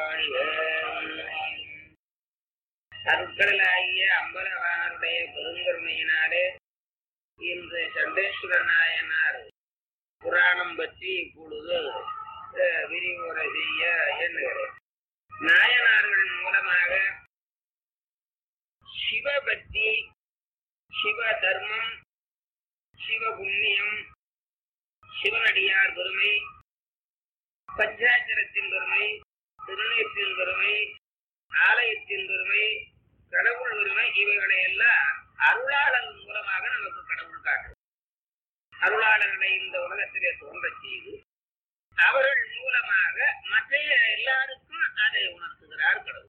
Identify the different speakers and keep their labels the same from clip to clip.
Speaker 1: வாழ்க அருட்கடலாகிய அம்பலவானுடைய பெருங்கருணையினாலே இன்று சண்டேஸ்வர நாயனார் புராணம் பற்றி இப்பொழுது அஹ், விரிவுரை செய்ய எண்ணுகிறேன் நாயனார்கள் மூலமாக சிவபக்தி சிவ தர்மம் சிவ புண்ணியம் சிவனடியார் பெருமை பஞ்சாச்சரத்தின் பெருமை திருநீற்றின் பெருமை ஆலயத்தின் பெருமை கடவுள் பெருமை இவைகளை எல்லாம் அருளாளர் மூலமாக நமக்கு கடவுள் காட்டும் அருளாளர்களை இந்த உலகத்திலே தோன்றச் செய்து அவர்கள் மூலமாக மற்ற எல்லாருக்கும் அதை உணர்த்துகிறார் கடவுள்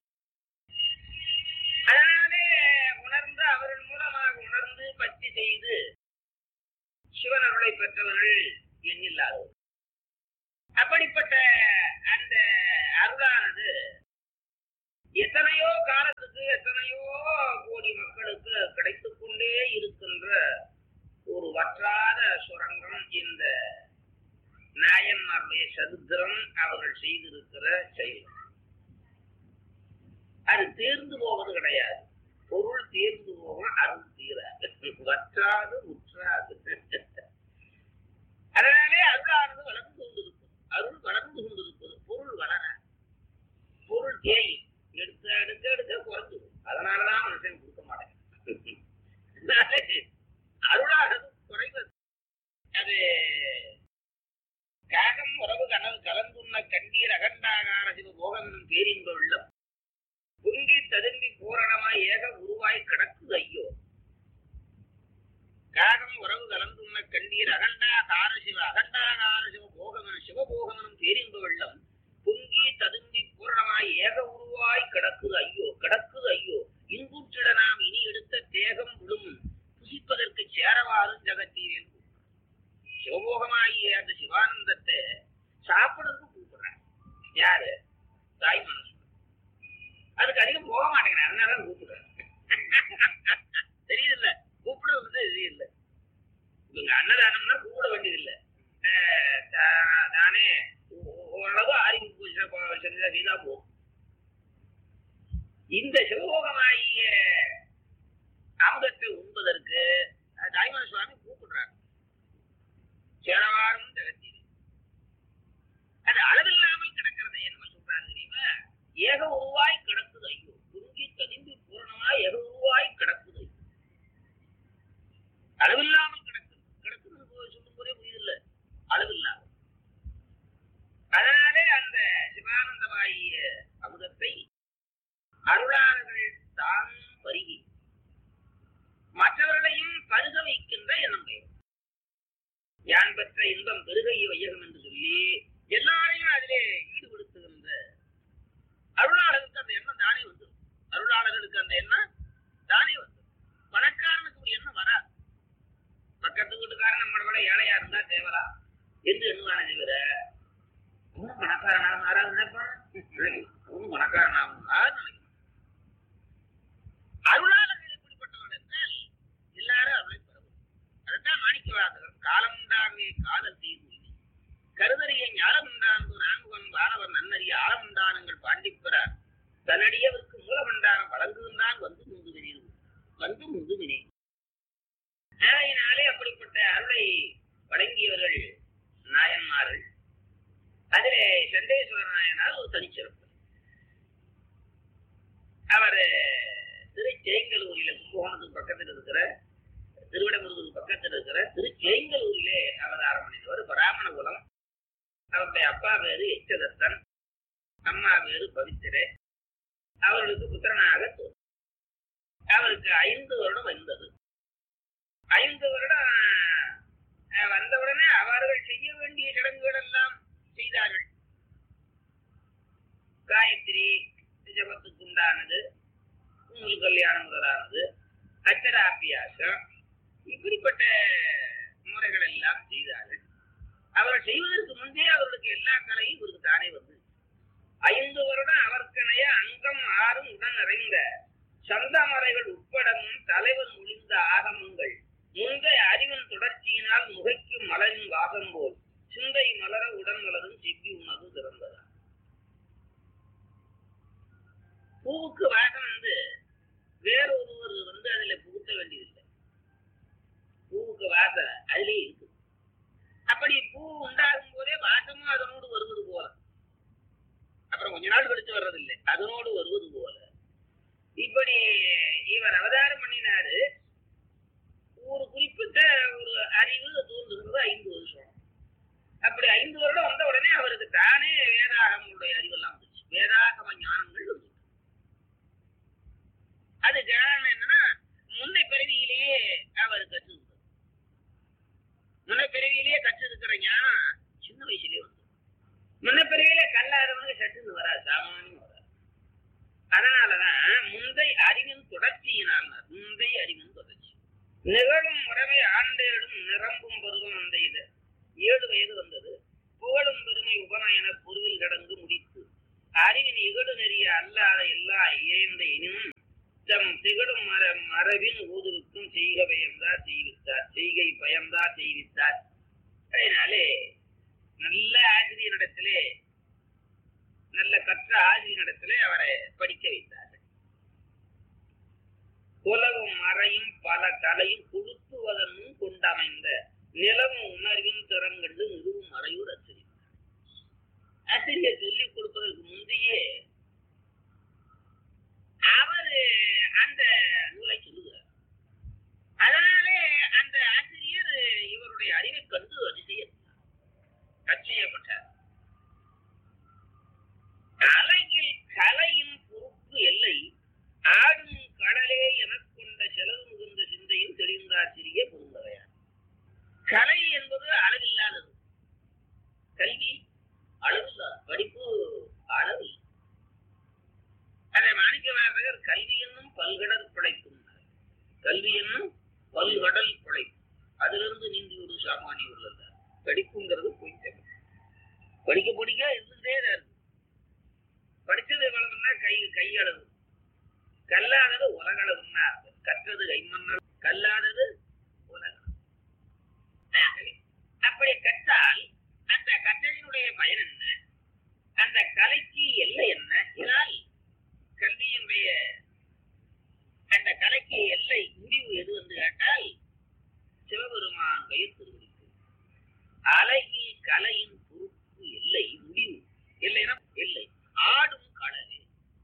Speaker 1: அதனாலே உணர்ந்து அவர்கள் மூலமாக உணர்ந்து பற்றி செய்து சிவன் அருளை பெற்றவர்கள் எண்ணில்லாதவர் அப்படிப்பட்ட அந்த அருளானது எத்தனையோ காலத்துக்கு எத்தனையோ கோடி மக்களுக்கு கிடைத்துக் கொண்டே இருக்கின்ற ஒரு வற்றாத சுரங்கம் இந்த நாயன்மாருடைய சதுத்திரம் அவர்கள் செய்திருக்கிற செயல் அது தேர்ந்து போவது கிடையாது பொருள் தேர்ந்து போகும் அருள் தீராது வற்றாது உற்றாது அதனாலே அருளானது வளர்ந்து கொண்டிருக்கும் அருள் வளர்ந்து கொண்டிருப்பது பொருள் வளர பொருள் தேயும் எடுக்க எடுக்க எடுக்க குறைஞ்சிடும் அதனாலதான் மனுஷன் கொடுக்க மாட்டேன் அருளானது குறைவது அது காகம் உறவு கனவு கலந்துண்ண கண்டீர் அகண்டாகார சிவ போகனும் பேரின்ப உள்ளம் பொங்கி ததும்பி பூரணமாய் ஏக உருவாய் கிடக்குது ஐயோ காகம் உறவு கலந்துண்ண கண்டீர் அகண்டாகார சிவ அகண்டாகார சிவ போகமனும் சிவபோகமனும் பேரின்ப வெள்ளம் பொங்கி ததும்பி பூரணமாய் ஏக உருவாய் கிடக்குது ஐயோ கிடக்குது ஐயோ இன்புற்றிட நாம் இனி எடுத்த தேகம் விடும் புசிப்பதற்கு சேரவாறும் ஜகத்தீரேன் சிவபோகமாகிய அந்த சிவானந்தத்தை சாப்பிடுறதுக்கு கூப்பிடுறாங்க யாரு தாய் மனசு அதுக்கு அதிகம் போக மாட்டேங்கிறேன் அதனால கூப்பிடுறேன் தெரியுது இல்ல கூப்பிடுறது வந்து இது இல்லை இவங்க அன்னதானம்னா கூப்பிட வேண்டியதில்லை அஹ் தா- தானே ஓ- ஓரளவு அறிவு பூஜை ப- செஞ்சா வீணா போகும் இந்த சிவபோகமாகிய அமுதத்தை உண்பதற்கு அஹ், தாய்மான சுவாமி கூப்பிடுறாங்க சேரவாரும் ஜெகத்தீர் அது அளவில்லாமல் கிடக்கிறது என்ன சொல்றாரு தெரியுமா ஏக உருவாய் கிடக்குது ஐயோ குறுங்கி ததிம்பி பூரணமாய் ஏக உருவாய் கிடக்குது ஐயோ. அளவில்லாமல் கிடக்குது கிடக்குதுன்னு போ- சொல்லும் போதே புரியுதில்ல அளவில்லாமல் அதனாலே அந்த சிவானந்தமாகிய அமுதத்தை அருளாளர்கள் தான் பருகி மற்றவர்களையும் பருக வைக்கின்ற எண்ணம் பெயர் யான் பெற்ற இன்பம் பெருகை வையகம் என்று சொல்லி எல்லாரையும் அதிலே ஈடுபடுத்துகின்ற அருளாளருக்கு அந்த எண்ணம் தானே வந்துடும் அருளாளர்களுக்கு அந்த எண்ணம் தானே வந்துடும் பணக்காரனுக்கு ஒரு எண்ணம் வராது பக்கத்து வீட்டுக்காரன் நம்மளை விட ஏழையா இருந்தா தேவலா என்று எண்ணுவானே தவிர அவனும் பணக்காரனாக மாறாது நினைப்பான் அவனும் பணக்காரனாகும் நினைப்பான் அருளாளர்கள் எப்படிப்பட்டவர்கள் என்றால் எல்லாரும் அவளை பெறவும் அதுதான் மாணிக்கவாதகர் காலம் உண்டாகவே காதல் செய்து கருதறிய ஞானம் உண்டானது நான்குவன் வானவர் நன்னறிய ஆழம் உண்டானங்கள் பாண்டிப்பெறார் தன்னடியவருக்கு மூலமண்டானம் வழங்குகின்றான் வந்து முந்து வினேன் வந்து முந்து வினேன் ஆகையினாலே அப்படிப்பட்ட அருளை வழங்கியவர்கள் நாயன்மார்கள் அதிலே சண்டேஸ்வர நாயனார் ஒரு தனிச்சிறப்பு அவர் திருச்செங்கலூரில கும்பகோணத்துக்கு பக்கத்தில் இருக்கிற திருவிடமுருகனுக்கு பக்கத்தில் இருக்கிற திருச்செங்கலூரிலே அவதாரம் பண்ணினவர் பிராமண குலம் அவருடைய அப்பா பேரு எச்சதத்தன் அம்மா பேரு பவித்திரே அவர்களுக்கு புத்திரனாக தோன்றும் அவருக்கு ஐந்து வருடம் வந்தது ஐந்து வருடம் அஹ், வந்தவுடனே அவர்கள் செய்ய வேண்டிய சடங்குகள் எல்லாம் செய்தார்கள் காயத்ரி ஜபத்துக்கு உண்டானது உங்களுக்கு கல்யாணம் முதலானது அச்சராபியாசம் இப்படிப்பட்ட முறைகள் எல்லாம் செய்தார்கள் அவர்கள் செய்வதற்கு முன்பே அவர்களுக்கு எல்லா கலையும் இவருக்கு தானே வந்து ஐந்து வருடம் அவர்க்கனைய அங்கம் ஆறும் உடன் நிறைந்த சந்தமறைகள் உட்படமும் தலைவர் மொழிந்த ஆகமங்கள் முந்தைய அறிவின் தொடர்ச்சியினால் முகைக்கும் மலரின் வாசம் போல் சிந்தை மலர உடன் மலரும் செவ்வி உணவு திறந்ததா சாமானியம்னு வர சாமானியம் வர அதனாலதான் முந்தை அறிவின் தொடர்ச்சியினால் முந்தை அறிவின் தொடர்ச்சி நிகழும் முறைமை ஆண்டேடும் நிரம்பும் பருவம் அந்த இது ஏழு வயது வந்தது புகழும் பெருமை உபநயன பொருவில் கடந்து முடித்து அறிவின் இகடு நெறிய அல்லாத எல்லா இயந்த எனினும் தம் திகழும் மர மரபின் ஊதுவுக்கும் செய்க பயந்தார் செய்வித்தார் செய்கை பயந்தார் செய்வித்தார் அதனாலே நல்ல ஆசிரியரிடத்திலே நல்ல கற்ற ஆசிரியரிடத்திலே அவரை படிக்க வைத்தார்கள் உலகும் மறையும் பல கலையும் கொடுத்துவதனும் கொண்டமைந்த நிலவும் உணர்வின் திறங்கண்டு நிறுவும் மறையூர் ஆசிரியர் ஆசிரியர் சொல்லிக் கொடுப்பதற்கு முந்தையே அவரு அந்த நூலை சொல்லுகிறார் அதனாலே அந்த ஆசிரியர் இவருடைய அறிவை கண்டு அதிசய அதிசயப்பட்டார் அலையில் கலையின் பொறுப்பு எல்லை ஆடும் கடலே எனக் கொண்ட செலவு மிகுந்த சிந்தையும் தெளிந்தாசிரிய பொருந்தவையார் கலை என்பது அளவில்லாதது கல்வி அளவில்லாத படிப்பு அளவு அதை மாணிக்கவாசகர் கல்வி என்னும் பல்கடல் பிழைக்கும் கல்வி என்னும் பல்கடல் பிழைக்கும் அதிலிருந்து நீந்தி ஒரு சாமானிய உள்ளது படிப்புங்கிறது போய் படிக்க படிக்க இருந்துட்டே தான் இருக்கு படிச்சது எவ்வளவுன்னா கை கையளவு கல்லாதது உலகளவுன்னா கற்றது கைமண்ணல் கல்லாதது உலகம் அப்படி கற்றால் அந்த கற்றலினுடைய பயன் என்ன அந்த கலைக்கு எல்லை என்ன இதனால் கல்வியினுடைய அந்த கலைக்கு எல்லை முடிவு எது என்று கேட்டால் சிவபெருமான் பெயர் திருவிழிக்கு அழகில் கலையின் பொறுப்பு எல்லை முடிவு எல்லைனா எல்லை ஆடும் கடலே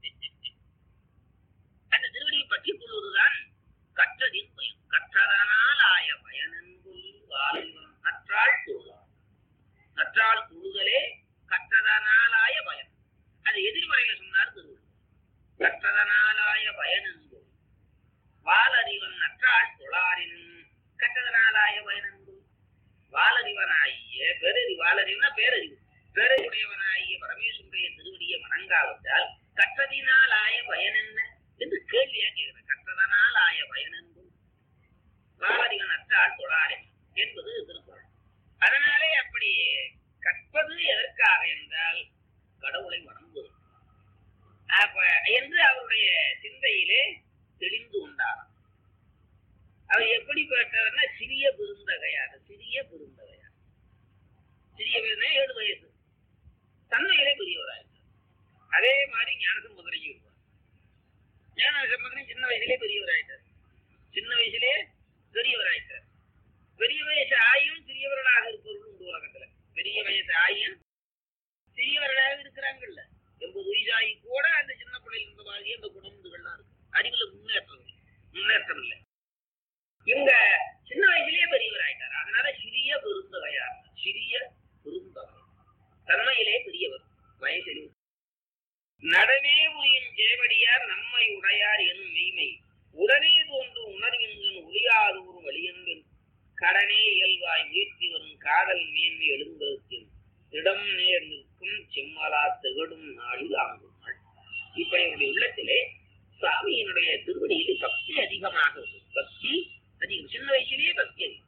Speaker 1: அந்த திருவடியை பற்றிக் கொள்வதுதான் கற்றதின் பயன் கற்றதனால் ஆய பயனன்புள் வாழ்வன் கற்றால் தொழுதான் கற்றால் தொழுதலே கற்றதனாலாய பயன் அது எதிர்மறையில சொன்னார் திருவள்ளுவர் கற்றதனாலாய பயனன்பு வாலறிவன் நற்றாள் தொழாரினும் கற்றதனாலாய பயனன்பு வாலறிவனாகிய பேரறி வாலறிவுனா பேரறிவு பேரறிவுடையவனாகிய பரமேஸ்வருடைய திருவடியை வணங்காவிட்டால் கற்றதினால் ஆய பயன் என்ன என்று கேள்வியா கேட்கிறேன் கற்றதனால் ஆய பயன் என்பது வாலறிவன் அற்றால் தொழாரின் என்பது திருக்குறள் அதனாலே அப்படி கற்பது எதற்காக என்றால் கடவுளை வணங்குவது அப்ப என்று அவருடைய சிந்தையிலே தெளிந்து உண்டானார் அவர் எப்படி கேட்டவர்னா சிறிய பெருந்தகையார் சிறிய பெருந்தகையார் சிறிய பெருந்தகை ஏழு வயசு தன்மையிலே பெரியவராயிருந்தார் அதே மாதிரி ஞானசம் முதலையும் இருப்பார் ஞானசம்பந்தனை சின்ன வயசுலே பெரியவராயிட்டார் சின்ன வயசுலே பெரியவராயிட்டார் பெரிய வயசு ஆயும் சிறியவர்களாக இருப்பவர்கள் உண்டு உலகத்துல பெரிய வயசு ஆயும் சிறியவர்களாக இருக்கிறாங்கல்ல எண்பது வயசாகி கூட அந்த சின்ன பிள்ளைகள் இருந்த மாதிரி அந்த குணமுதுகள்லாம் இருக்கு அறிவுல முன்னேற்றம் இல்லை. முன்னேற்றம் இல்லை இவங்க சின்ன வயசுலயே பெரியவர் ஆயிட்டார் அதனால சிறிய பெருந்தகையார் சிறிய பெருந்தகை தன்மையிலே பெரியவர் வயசிலே நடனே உயின் ஜேவடியார் நம்மை உடையார் எனும் மெய்மை உடனே தோன்று உணர்கின்றன் ஒளியாதூர் வழியன்பின் கடனே இயல்பாய் முயற்சி வரும் காதல் மேன்மை எழுந்தருக்கும் இடம் நேர் நிற்கும் செம்மலா திகழும் நாளில் ஆங்கும் நாள் இப்ப என்னுடைய உள்ளத்திலே சுவாமியினுடைய திருவடியிலே பக்தி அதிகமாக இருக்கு. பக்தி அதிகம் சின்ன வயசுலயே பக்தி அதிகம்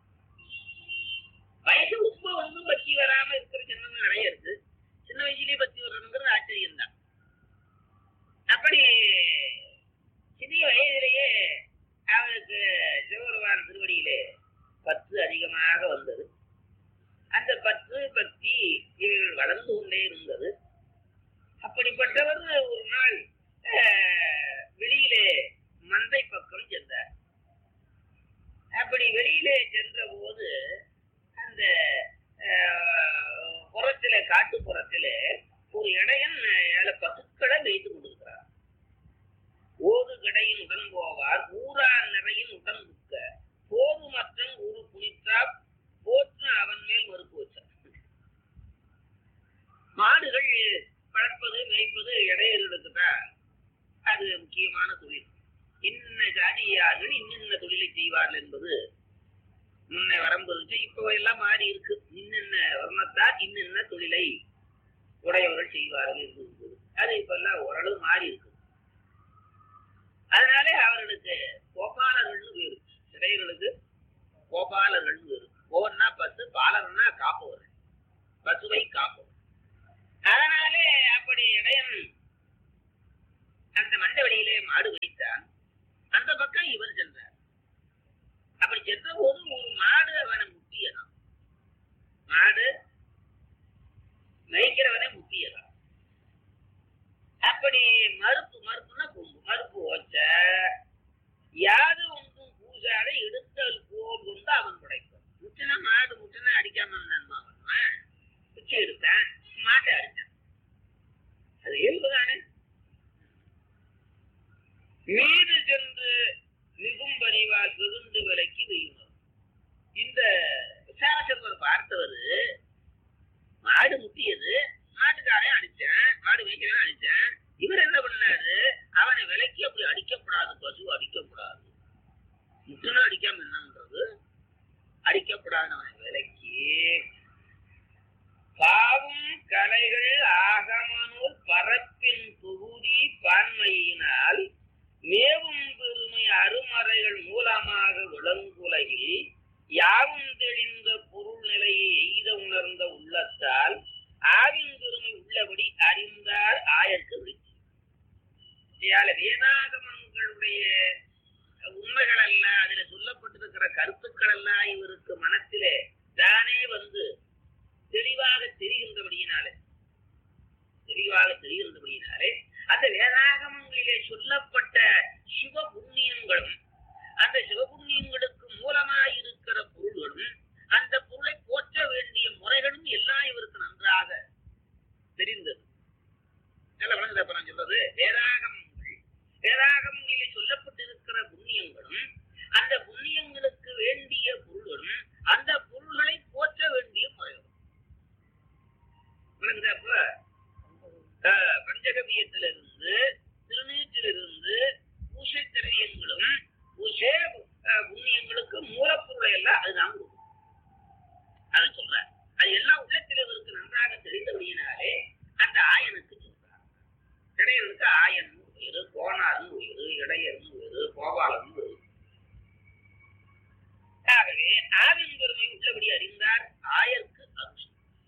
Speaker 1: வயசு ரொம்ப ஒன்றும் பக்தி வராம இருக்கிற ஜனங்கள் நிறைய இருக்கு சின்ன வயசுலயே பக்தி வரணுங்கிறது ஆச்சரியம் தான் அப்படி சிறிய வயதிலேயே அவருக்கு சிவபெருமான் திருவடியிலே பற்று அதிகமாக வந்தது அந்த பற்று பக்தி இவர்கள் வளர்ந்து கொண்டே இருந்தது அப்படிப்பட்டவர் ஒரு நாள் அஹ், வெளியிலே மந்தை பக்கம் சென்றார் அப்படி வெளியிலே சென்ற போது அந்த அஹ், புறத்தில காட்டுப்புறத்தில ஒரு இடையன் ஏழு பசுக்களை வைத்து கொண்டிருக்கிறார் ஓது கடையின் உடன் போவார் ஊரா நிறையின் உடன் புக்க போது மற்றும் ஒரு புனித்தா போற்று அவன் மேல் மறுப்பு வச்சார் மாடுகள் வளர்ப்பது மேய்ப்பது இடையர்களுக்கு தான் அது முக்கியமான தொழில் இன்ன ஜாதியார்கள் இன்னின்ன தொழிலை செய்வார்கள் என்பது முன்ன வரம்பு இருக்கு இப்போ எல்லாம் மாறி இருக்கு இன்னென்ன வர்ணத்தார் இன்னென்ன தொழிலை உடையவர்கள் செய்வார்கள் என்று இருந்தது அது இப்ப எல்லாம் ஓரளவு மாறி இருக்கு அதனாலே அவர்களுக்கு கோபாலர்கள்னு பேரு இடையர்களுக்கு கோபாலர்கள்னு பேரு கோன்னா பசு பாலர்னா காப்பவர் பசுவை காப்பவர் அதனாலே அப்படி இடையன் அந்த மண்டவெளியிலே மாடு வைத்தான் அந்த பக்கம் இவர் சென்றார் அப்படி சென்ற போது ஒரு மாடு அவனை முட்டியதான் மாடு மேய்க்கிறவனே முட்டியதான் அப்படி மறுப்பு மறுப்புன்னா கொம்பு மறுப்பு ஓச்ச யாது ஒன்றும் பூசாத எடுத்தல் போல் கொண்டு அவன் படைப்பான் முட்டினா மாடு முட்டினா அடிக்காம இருந்தான் அவன் குச்சி எடுத்தான் மாட்டை அடிச்சான் அது இயல்புதானே மீது சென்று மிகும்பறிவால் வெகுண்டு விலைக்கு வெய்யுனர் இந்த விசாரச்சந்திரர் பார்த்தவர் மாடு முட்டியது மாட்டுக்காரன் அடிச்சேன் மாடு மேய்க்கிறவன் அடிச்சேன் இவர் என்ன பண்ணாரு அவனை விலைக்கு அப்படி அடிக்கப்படாது பசு அடிக்கப்படாது முட்டுனா அடிக்காம என்னன்றது அடிக்கப்படாது அவனை விலைக்கு பாவும் கலைகள் ஆகமனூர் பரப்பின் தொகுதி பான்மையினால் மேவும் பெருமை அருமறைகள் மூலமாக விளங்குலகில் யாவும் தெளிந்த பொருள் நிலையை எய்த உணர்ந்த உள்ளத்தால் ஆவின் பெருமை உள்ளபடி அறிந்தார் ஆயர்க்கு விழிச்சு வேதாகமங்களுடைய உண்மைகள் அல்ல அதுல சொல்லப்பட்டிருக்கிற கருத்துக்கள் எல்லாம் இவருக்கு மனத்திலே தானே வந்து தெளிவாக தெரிகின்றபடியினாலே தெளிவாக தெரிகின்றபடியினாலே அந்த வேதாகமங்களிலே சொல்லப்பட்ட சிவ புண்ணியங்களும் அந்த சிவபுண்ணியங்களுக்கு மூலமாய் இருக்கிற பொருள்களும் அந்த பொருளை போற்ற வேண்டிய முறைகளும் எல்லாம் இவருக்கு நன்றாக தெரிந்தது நல்ல வளர்ந்து நான் சொல்றது வேதாகமங்கள் வேதாகமங்களிலே சொல்லப்பட்டிருக்கிற புண்ணியங்களும் அந்த புண்ணியங்களுக்கு வேண்டிய பொருள்களும் அந்த பொருள்களை போற்ற வேண்டிய முறைகளும் விளங்குதா அப்ப பஞ்சகவியத்திலிருந்து திருநீற்றிலிருந்து பூசை திரவியங்களும் பூசை புண்ணியங்களுக்கு மூலப்பொருளை எல்லாம் அதுதான் கொடுக்கும் அதை சொல்ற அது எல்லாம் உள்ளத்தில் இவருக்கு நன்றாக தெரிந்தபடியினாலே அந்த ஆயனுக்கு சொல்றார் இடையனுக்கு ஆயன் உயிர் கோணார்னு உயிர் இடையன் உயிர் கோபாலன் உயிர் ஆகவே ஆவின் பெருமை உள்ளபடி அறிந்தார் ஆயர்க்கு அருஷம்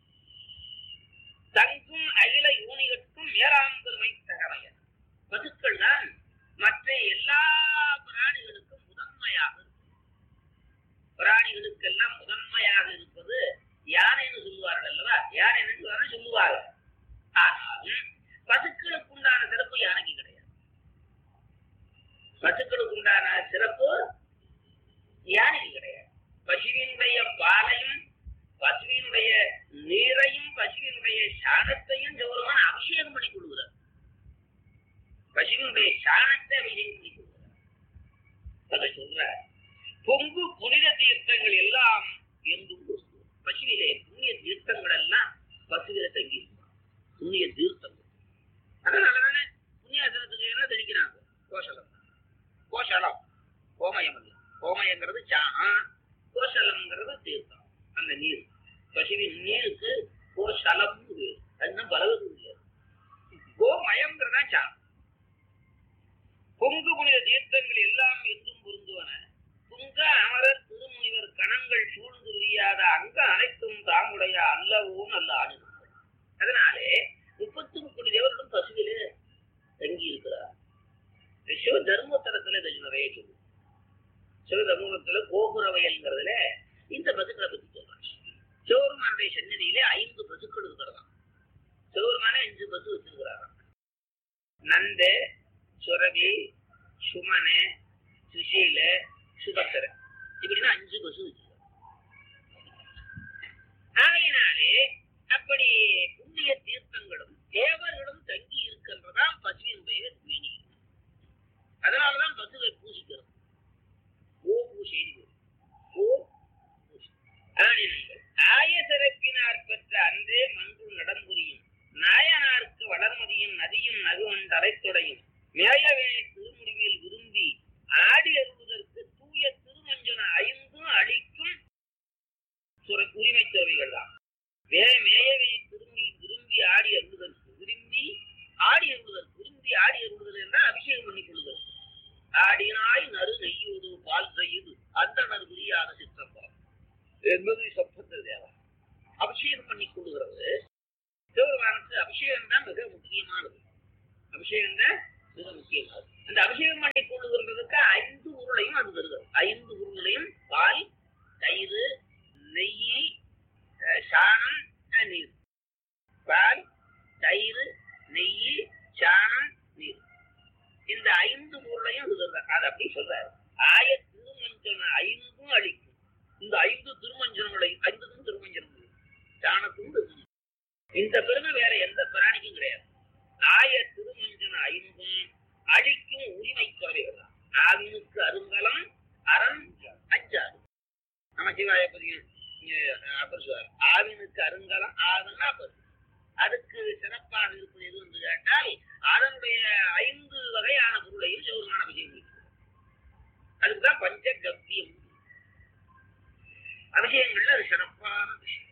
Speaker 1: தங்கும் அகில யூனிகட்கும் மேலாம் பெருமை தகவையர் பசுக்கள் தான் மற்ற எல்லா பிராணிகளுக்கும் முதன்மையாக பிராணிகளுக்கெல்லாம் முதன்மையாக இருப்பது யானைன்னு சொல்லுவார்கள் அல்லவா யானைன்னு சொல்லுவார்கள் ஆனாலும் பசுக்களுக்கு உண்டான சிறப்பு யானைக்கு கிடையாது பசுக்களுக்கு உண்டான சிறப்பு யானைக்கு கிடையாது பசுவினுடைய பாலையும் பசுவினுடைய நீரையும் பசுவினுடைய சாணத்தையும் கௌரவமான அபிஷேகம் பண்ணி கொடுக்கிறார் பசுவினுடைய சாணத்தை அபிஷேகம் பண்ணி கொடுக்கிறார் அதை சொல்ற பொங்கு புனித தீர்த்தங்கள் எல்லாம் என்றும் பசுவிலே புண்ணிய தீர்த்தங்கள் எல்லாம் பசுவில தங்கி புண்ணிய தீர்த்தங்கள் அதனாலதானே புண்ணியாசனத்துக்கு என்ன தெளிக்கிறாங்க கோஷலம் கோஷலம் கோமயம் அல்ல கோமயங்கிறது சாணம் கோஷலம்ங்கிறது தீர்த்தம் அந்த நீர் பசுவின் நீருக்கு கோஷலம் அதுதான் பலவது கோமயம்ங்கிறதா சாணம் பொங்கு புனித தீர்த்தங்கள் எல்லாம் என்றும் பொருந்துவன புங்க அமரர் திருமுனிவர் கணங்கள் சூழ்ந்து விரியாத அங்க அனைத்தும் தாமுடைய அல்லவோ நல்ல ஆடுகிறார் அதனாலே முப்பத்தி முப்பது தேவர்களும் பசுவிலே தங்கி இருக்கிறார் சிவ தர்மத்தலத்துல இதை நிறைய சொல்லு சிவ தர்மத்துல கோபுர வயல்ங்கிறதுல இந்த பசுக்களை பத்தி சொல்றாங்க சிவருமானுடைய சன்னதியிலே ஐந்து பசுக்கள் இருக்கிறதாம் சிவருமான அஞ்சு பசு வச்சிருக்கிறாராம் நந்து சுரபி சுமனு சுசீல சுபத்திர இப்படின்னு அஞ்சு பசு வச்சிருக்காங்க ஆகையினாலே அப்படி புண்ணிய தீர்த்தங்களும் தேவர்களும் தங்கி இருக்கின்றதாம் பசுவினுடைய மேனி அதனாலதான் பசுவை பூசிக்கிறோம் ஓ பூசை ஓ ஆய சிறப்பினார் பெற்ற அன்றே மன்று நடம்புரியும் நாயனாருக்கு வளர்மதியும் நதியும் நகுவன் தலைத்துடையும் மேயவே திருமுடிவில் விரும்பி ஆடி அருவதற்கு தூய திருமஞ்சன ஐந்தும் அளிக்கும் உரிமை தேவைகள் தான் வே மேயவை திரும்பி விரும்பி ஆடி அருள் ஆடினாய் நறு நெய்யோடு பால் செய்யுது அந்தனர் புரியாத சிற்றம்பலம் என்பது சப்பந்த தேவா அபிஷேகம் பண்ணி கொள்ளுகிறது சிவபெருமானுக்கு அபிஷேகம் தான் மிக முக்கியமானது அபிஷேகம் தான் மிக முக்கியமானது அந்த அபிஷேகம் பண்ணி கொள்ளுகிறதுக்கு ஐந்து உருளையும் அது வருகிறது ஐந்து உருளையும் பால் தயிர் நெய் அஹ், சாணம் அஹ், நீர் பால் தயிர் நெய் சாணம் நீர் இந்த ஐந்து பொருளையும் இது வருது அது அப்படி சொல்றாரு ஆய திருமஞ்சன ஐந்தும் அழிக்கும் இந்த ஐந்து திருமஞ்சனங்களை ஐந்துக்கும் திருமஞ்சனம் சாணத்தும் இது. இந்த பெருமை வேற எந்த பிராணிக்கும் கிடையாது ஆய திருமஞ்சன ஐந்தும் அழிக்கும் உரிமை குறைவுகள் தான் ஆவினுக்கு அருங்கலம் அறம் அஞ்சாது நமச்சிவாய பதியம் அப்புறம் சொல்றாரு ஆவினுக்கு அருங்கலம் ஆவுன்னா பசு அதுக்கு சிறப்பாக இருப்பது எது என்று கேட்டால் அதனுடைய ஐந்து வகையான பொருளையும் சிவருமான அபிஷேகம் அதுக்குதான் பஞ்சகவ்யம் அபிஷேகங்கள்ல அது சிறப்பான விஷயம்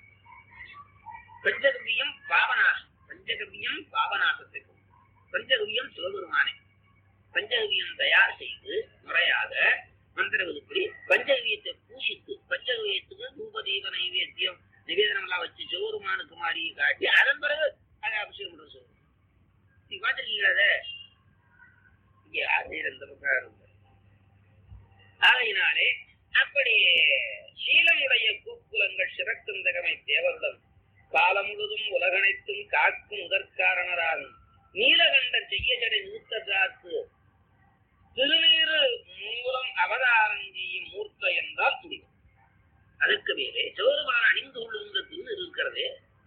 Speaker 1: பஞ்சகவியம் பாவநாசம் பஞ்சகவியம் பாவநாசத்தை கொண்டு. பஞ்சகவியம் சிவபெருமானை பஞ்சகவியம் தயார் செய்து முறையாக மந்திர விதிப்படி பஞ்சகவியத்தை பூசித்து பஞ்சகவியத்துக்கு தூப தீப நைவேத்தியம் நிவேதனம் எல்லாம் வச்சு சிவபெருமானுக்கு மாறி காட்டி அதன் பிறகு அதை அபிஷேகம் பண்ண சொல்லுவோம் நீ பார்த்திருக்கீங்களா அதை இங்க யார் செய்யற இந்த பக்கம் யாரும் இல்லை. ஆகையினாலே அப்படி சீலமுடைய கூக்குலங்கள் சிறக்குந்தகமை தேவருடன் காலம் முழுதும் உலகனைத்தும் காக்கும் முதற்காரணராகும் நீலகண்டன் செய்ய ஜடை நிறுத்ததாக்கு திருநீரு மூலம் அவதாரம் செய்யும் மூர்த்த என்றால் முடியும் அதுக்கு மேலே சிவருமான அணிந்து கொள்ளுகின்ற திருநீர் இருக்கிறதே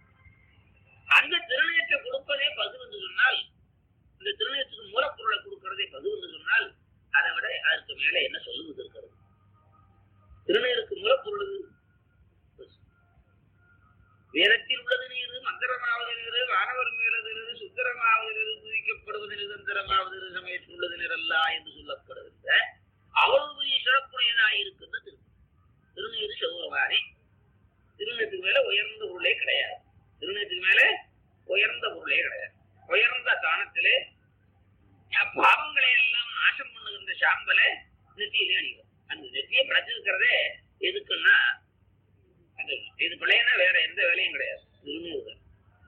Speaker 1: அந்த திருநீற்றை கொடுப்பதே பசு என்று சொன்னால் இந்த திருநீரத்துக்கு மூலப்பொருளை கொடுக்கிறதே பசு என்று சொன்னால் அதை விட அதுக்கு மேலே என்ன சொல்லுவது இருக்கிறது திருநீருக்கு மூலப்பொருள் எது? பசு. வேதத்தில் உள்ளது நீரு மந்திரமாவது நீரு வானவர் மேலது நீரு சுந்தரமாவது நீரு துதிக்கப்படுவது நிரந்தரமாவது நீரு சமயத்தில் உள்ளது நிரல்லா என்று சொல்லப்படுகின்ற அவ்வளவு பெரிய சிறப்புடையதாக இருக்கின்ற திரு திருநீர் சிவபெருமானே திருநீரத்துக்கு மேல உயர்ந்த பொருளே கிடையாது திருநீரத்துக்கு மேல உயர்ந்த பொருளே கிடையாது உயர்ந்த தானத்திலே அஹ், பாவங்களை எல்லாம் நாசம் பண்ணுகின்ற சாம்பலை நெத்தியிலே அணிவோம் அந்த நெத்தியை படைச்சிருக்கிறதே எதுக்குன்னா அது இது பிள்ளைன்னா வேற எந்த வேலையும் கிடையாது திருநீர் தான்.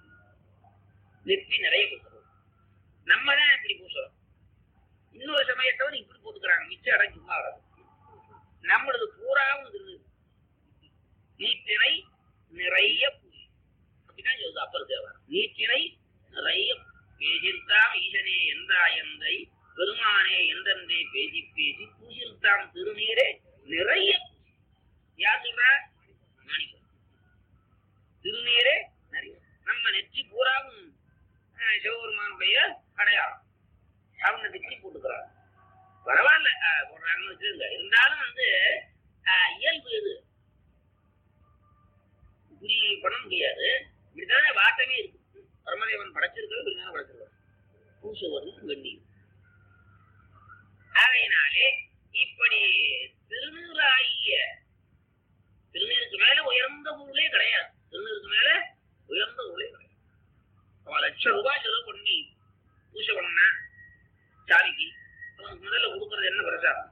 Speaker 1: நெத்தி நிறைய கொடுக்குறோம் நம்ம தான் இப்படி பூசுறோம் இன்னொரு சமயத்தவர் இப்படி போட்டுக்கிறாங்க மிச்ச இடம் சும்மா வராது நம்மளது பூராவும் திருநீர் நீட்டினை நிறைய பூசி அப்படிதான் சொல்லுது அப்பர் தேவர் நீட்டினை நிறைய பேசிருத்தாம் ஈசனே எந்தாயந்தை பெருமானே எந்தெந்தே பேசி பேசி பூசிருத்தாம் திருநீரே நிறைய பூசி. யார் சொல்றா மாணிக்கம் திருநீரே நிறைய நம்ம நெற்றி பூராவும் அஹ், சிவபெருமானுடைய அடையாளம் அவங்க நெற்றி போட்டுக்கிறாங்க பரவாயில்ல அஹ், போடுறாங்கன்னு வச்சுருங்க இருந்தாலும் வந்து அஹ், இயல்பு எது இப்படி பண்ண முடியாது இப்படித்தானே வாட்டமே இருக்கு பரமதேவன் படைச்சிருக்கிறது இப்படிதானே படைச்சிருக்காரு பூசுவதும் வெண்ணி ஆகையினாலே இப்படி திருநீராகிய திருநீருக்கு மேல உயர்ந்த பொருளே கிடையாது திருநீருக்கு மேல உயர்ந்த பொருளே கிடையாது அவன் லட்சம் ரூபாய் செலவு பண்ணி பூஜை பண்ண சாமிக்கு அவனுக்கு முதல்ல கொடுக்கறது என்ன பிரசாதம்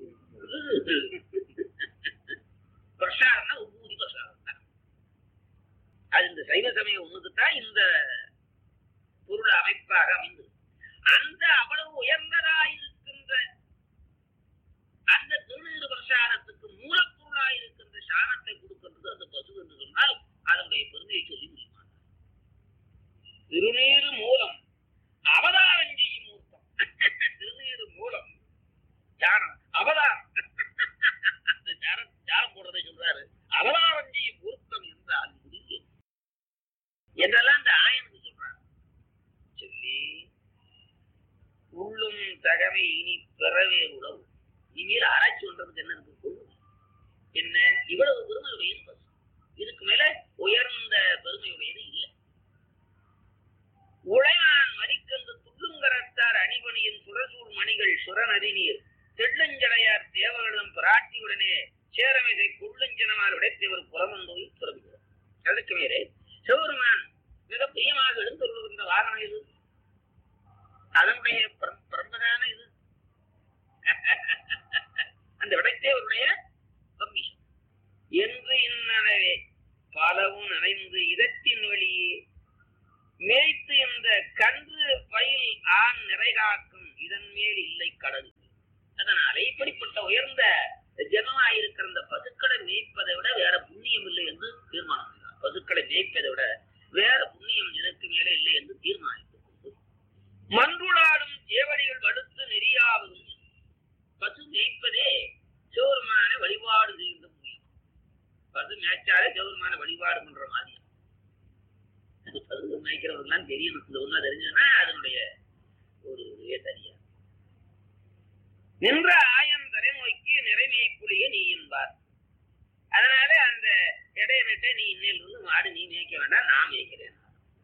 Speaker 1: பிரசாதம்னா உபூதி பிரசாதம் தான் அது இந்த சைவ சமயம் ஒண்ணுக்கு தான் இந்த பொருள் அமைப்பாக அமைந்தது அந்த அவ்வளவு உயர்ந்ததாயிருக்கின்ற அந்த திருநீர் பிரசாதத்துக்கு மூலப்பொருளாயிருக்கின்ற சாணத்தை கொடுக்கின்றது அந்த பசு என்று சொன்னால் அதனுடைய பெருமையை சொல்லி முடியுமா திருநீர் மூலம் அவதாரம் செய்யும் மூர்த்தம் திருநீர் மூலம் சாணம் அவதாரம் அந்த சாணம் சாணம் போடுறதை சொல்றாரு அவதாரம் செய்யும் மூர்த்தம் என்றால் முடியும் என்றெல்லாம் அந்த ஆயனுக்கு சொல்றாங்க சொல்லி உள்ளும் தகமை இனி பெறவே உழவு இனிமேல் ஆராய்ச்சி பண்றதுக்கு என்ன இருக்கு கொள்ளும் என்ன இவ்வளவு பெருமையுடையது பசு இதுக்கு மேல உயர்ந்த பெருமையுடையது இல்லை உழையான் மறிக்கன்று துள்ளுங்கரத்தார் அணிபணியின் சுடசூழ் மணிகள் சுரநதிநீர் தெள்ளஞ்சடையார் தேவர்களும் பிராட்டியுடனே சேரமிசை குள்ளுஞ்சனமார் உடைத்தவர் புலமந்தோய் சுரபிக்கிறார் அதுக்கு மேலே சிவபெருமான் மிக பிரியமாக எழுந்தருளுகின்ற வாகனம் இது அதனுடைய பரம்- பரம்பரான இது அந்த விடைத்தேவருடைய கம்மியம் என்று இன்னனவே பலவும் நனைந்து இதத்தின் வழியே மேய்த்து இந்த கன்று பயில் ஆண் நிறைகாக்கும் இதன் மேல் இல்லை கடல் அதனால இப்படிப்பட்ட உயர்ந்த ஜனமாயிருக்கிற இந்த பசுக்களை மேய்ப்பதை விட வேற புண்ணியம் இல்லை என்று தீர்மானம் செய்தார் பசுக்களை மேய்ப்பதை விட வேற புண்ணியம் இதற்கு மேலே இல்லை என்று தீர்மானித்துக் கொண்டு மன்றுளாடும் ஏவடிகள் வடுத்து நெறியாவதும் பசு மேய்ப்பதே சிவருமான வழிபாடு செய்கின்ற புண்ணியம் பசு மேய்ச்சாலே சிவருமான வழிபாடு பண்ற மாதிரி அது பசு மேய்க்கிறவர்கள்லாம் தெரியணும் இந்த ஒண்ணா தெரிஞ்சதுன்னா அதனுடைய ஒரு இதே தெரியாது நின்ற ஆயம் தலைநோக்கி நிறைமேய்ப்புடைய நீ என்பார் அதனால அந்த இடையனிட்ட நீ இன்னிலிருந்து மாடு நீ மேய்க்க வேண்டாம் நான் மேய்க்கிறேன்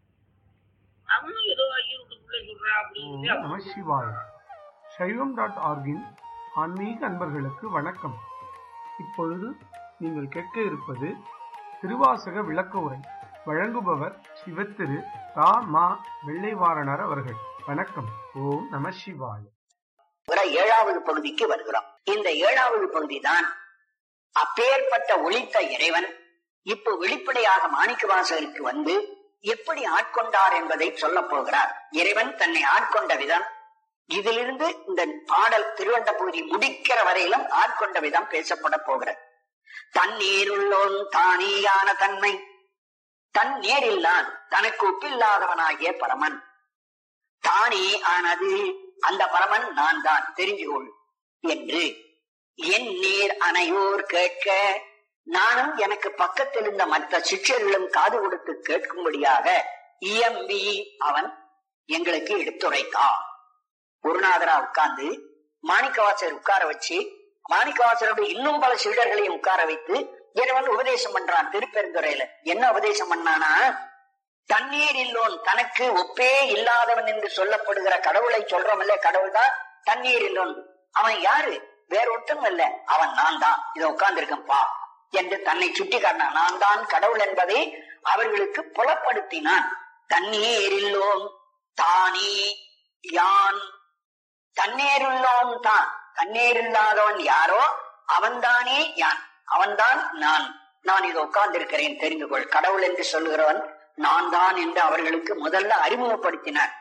Speaker 1: அவனும் ஏதோ ஐயருக்குள்ள சொல்றா
Speaker 2: ஓம்
Speaker 1: அப்படின்னு
Speaker 2: நம சிவாய சைவம் டாட் ஆர்கின் ஆன்மீக அன்பர்களுக்கு வணக்கம் இப்பொழுது நீங்கள் கேட்க இருப்பது திருவாசக விளக்க உரை வழங்குபவர் சிவத்திரு ரா மா வெள்ளைவாரணர் அவர்கள் வணக்கம் ஓம் நம சிவாய
Speaker 3: வர ஏழாவது பகுதிக்கு வருகிறோம் இந்த ஏழாவது பகுதி தான் அப்பேற்பட்ட ஒளித்த இறைவன் இப்போ வெளிப்படையாக மாணிக்கவாசகருக்கு வந்து எப்படி ஆட்கொண்டார் என்பதை சொல்ல போகிறார் இறைவன் தன்னை ஆட்கொண்ட விதம் இதிலிருந்து இந்த பாடல் திருவண்ட பகுதி முடிக்கிற வரையிலும் ஆட்கொண்ட விதம் பேசப்பட போகிறது தன்னீருள்ளோன் தானேயான தன்மை தன் நேரில்லான் தனக்கு ஒப்பில்லாதவனாகிய பரமன் தானே ஆனது அந்த பரமன் நான் தான் தெரிஞ்சு கொள் என்று என் நேர் அனையோர் கேட்க நானும் எனக்கு பக்கத்தில் இருந்த மற்ற சிஷ்யர்களும் காது கொடுத்து கேட்கும்படியாக இயம்பி அவன் எங்களுக்கு எடுத்துரைத்தான் குருநாதரா உட்கார்ந்து மாணிக்கவாசர் உட்கார வச்சு மாணிக்கவாசரோட இன்னும் பல சீடர்களையும் உட்கார வைத்து இறைவன் உபதேசம் பண்றான் திருப்பெருந்துறையில என்ன உபதேசம் பண்ணானா தண்ணீர் இல்லோன் தனக்கு ஒப்பே இல்லாதவன் என்று சொல்லப்படுகிற கடவுளை சொல்றோம்ல கடவுள் தான் தண்ணீர் இல்லோன் அவன் யாரு வேற ஒருத்தன் இல்ல அவன் நான் தான் இத உட்கார்ந்து பா என்று தன்னை சுட்டி காட்டினான் நான் தான் கடவுள் என்பதை அவர்களுக்கு புலப்படுத்தினான் தண்ணீர் இல்லோன் தானே யான் தண்ணீருள்ளோன் தான் தண்ணீர் இல்லாதவன் யாரோ அவன்தானே யான் அவன்தான் நான் நான் இதை உட்கார்ந்திருக்கிறேன் தெரிந்து கொள் கடவுள் என்று சொல்லுகிறவன் நான் தான் என்று அவர்களுக்கு முதல்ல அறிமுகப்படுத்தினார்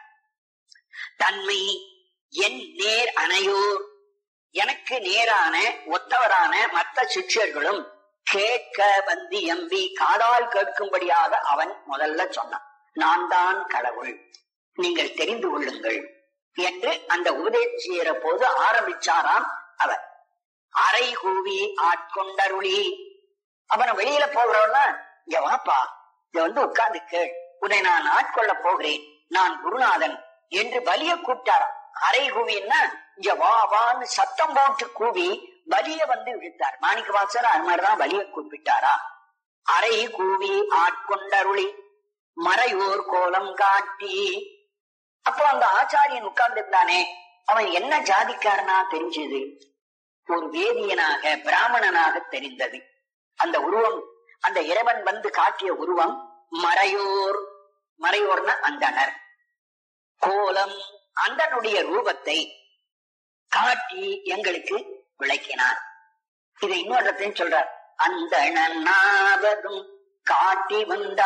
Speaker 3: தன்மை என் நேர் அணையோர் எனக்கு நேரான ஒத்தவரான மற்ற சிஷ்யர்களும் கேட்க வந்து எம்பி காதால் கேட்கும்படியாக அவன் முதல்ல சொன்னான் நான் தான் கடவுள் நீங்கள் தெரிந்து கொள்ளுங்கள் என்று அந்த உபதேசம் செய்யற போது ஆரம்பிச்சாராம் அவர் அரை கூவி ஆட்கொண்டருளி அவன் வெளியில போகிறவனா இங்க வாப்பா இங்க வந்து உட்கார்ந்து கேள் உன்னை நான் ஆட்கொள்ள போகிறேன் நான் குருநாதன் என்று பலிய கூப்பிட்டாராம் அரை கூவின்னா இங்க வா வான்னு சத்தம் போட்டு கூவி பலிய வந்து இழுத்தார் மாணிக்க வாசர் அது மாதிரிதான் பலிய கூப்பிட்டாரா அரை கூவி ஆட்கொண்டருளி மறையோர் கோலம் காட்டி அப்போ அந்த ஆச்சாரியன் உட்கார்ந்து இருந்தானே அவன் என்ன ஜாதிக்காரனா தெரிஞ்சது ஒரு வேதியனாக பிராமணனாக தெரிந்தது அந்த உருவம் அந்த இறைவன் வந்து காட்டிய உருவம் மறையோர் மறையோர்னா அந்தனர் கோலம் அந்தனுடைய ரூபத்தை காட்டி எங்களுக்கு விளக்கினார் இதை இன்னொருத்தையும் சொல்றார் அந்தணனாவதும் காட்டி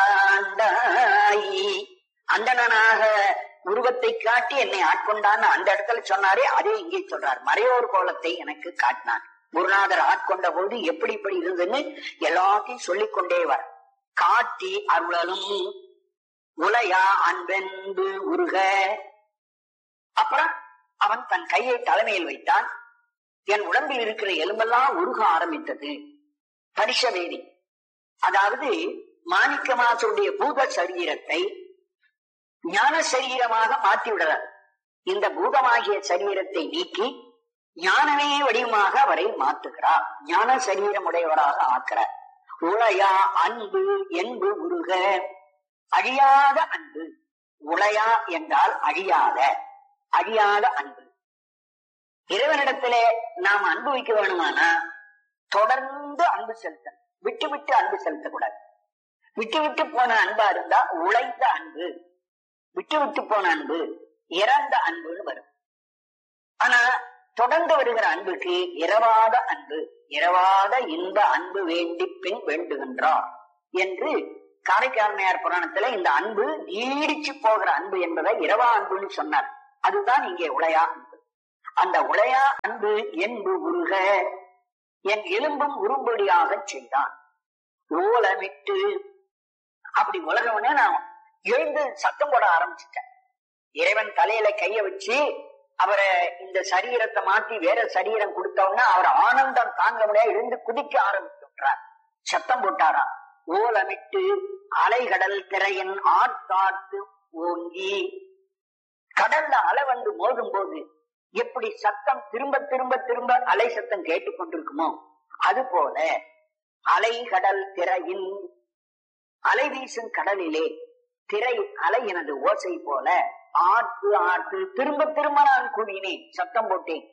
Speaker 3: வந்தாண்டாயி அந்தணனாக உருவத்தை காட்டி என்னை ஆட்கொண்டான்னு அந்த இடத்துல சொன்னாரே அதே இங்கே சொல்றார் மறையோர் கோலத்தை எனக்கு காட்டினான் குருநாதர் ஆட்கொண்ட போது எப்படி இப்படி இருந்ததுன்னு எல்லாத்தையும் சொல்லிக் கொண்டே வர காட்டி அருளலும் உலையா அன்பென்பு உருக அப்புறம் அவன் தன் கையை தலைமையில் வைத்தான் என் உடம்பில் இருக்கிற எலும்பெல்லாம் உருக ஆரம்பித்தது பரிசவேதி அதாவது மாணிக்கமாசருடைய பூத சரீரத்தை ஞான சரீரமாக மாற்றி விடுறார் இந்த பூதமாகிய சரீரத்தை நீக்கி ஞானமே வடிவமாக அவரை மாற்றுகிறார் ஞான சரீரம் உடையவராக ஆக்கிறார் உளையா அன்பு என்பு உருக அழியாத அன்பு உளையா என்றால் அழியாத அழியாத அன்பு இறைவனிடத்திலே நாம் அன்பு வைக்க வேணுமானா தொடர்ந்து அன்பு செலுத்த விட்டு விட்டு அன்பு செலுத்தக்கூடாது விட்டு விட்டு போன அன்பா இருந்தா உழைந்த அன்பு விட்டு விட்டு போன அன்பு இறந்த அன்புன்னு வரும் ஆனா தொடர்ந்து வருகிற அன்புக்கு இரவாத அன்பு இரவாத இன்ப அன்பு வேண்டி பின் வேண்டுகின்றார் என்று காரைக்காரமையார் புராணத்துல இந்த அன்பு நீடிச்சு போகிற அன்பு என்பதை இரவா அன்புன்னு சொன்னார் அதுதான் இங்கே உளையா அன்பு அந்த உளையா அன்பு என்பு உருக என் எலும்பும் உரும்படியாக செய்தான் ஓலமிட்டு அப்படி உலகவனே நான் எழுந்து சத்தம் போட ஆரம்பிச்சிட்டேன் இறைவன் தலையில கைய வச்சு அவரை இந்த சரீரத்தை மாத்தி வேற சரீரம் கொடுத்தவொடனே அவர் ஆனந்தம் தாங்க முடியாது எழுந்து குதிக்க ஆரம்பிச்சுட்டார் சத்தம் போட்டாராம் ஓலமிட்டு அலைகடல் திரையின் ஆட்காத்து ஓங்கி கடல்ல அலை வந்து மோதும் போது எப்படி சத்தம் திரும்ப திரும்ப திரும்ப அலை சத்தம் கேட்டுக்கொண்டிருக்குமோ அது போல அலைகடல் திரையின் அலை வீசும் கடலிலே திரை அலை எனது ஓசை போல ஆற்று ஆற்று திரும்ப திரும்ப நான் கூறினேன் சத்தம் போட்டேன்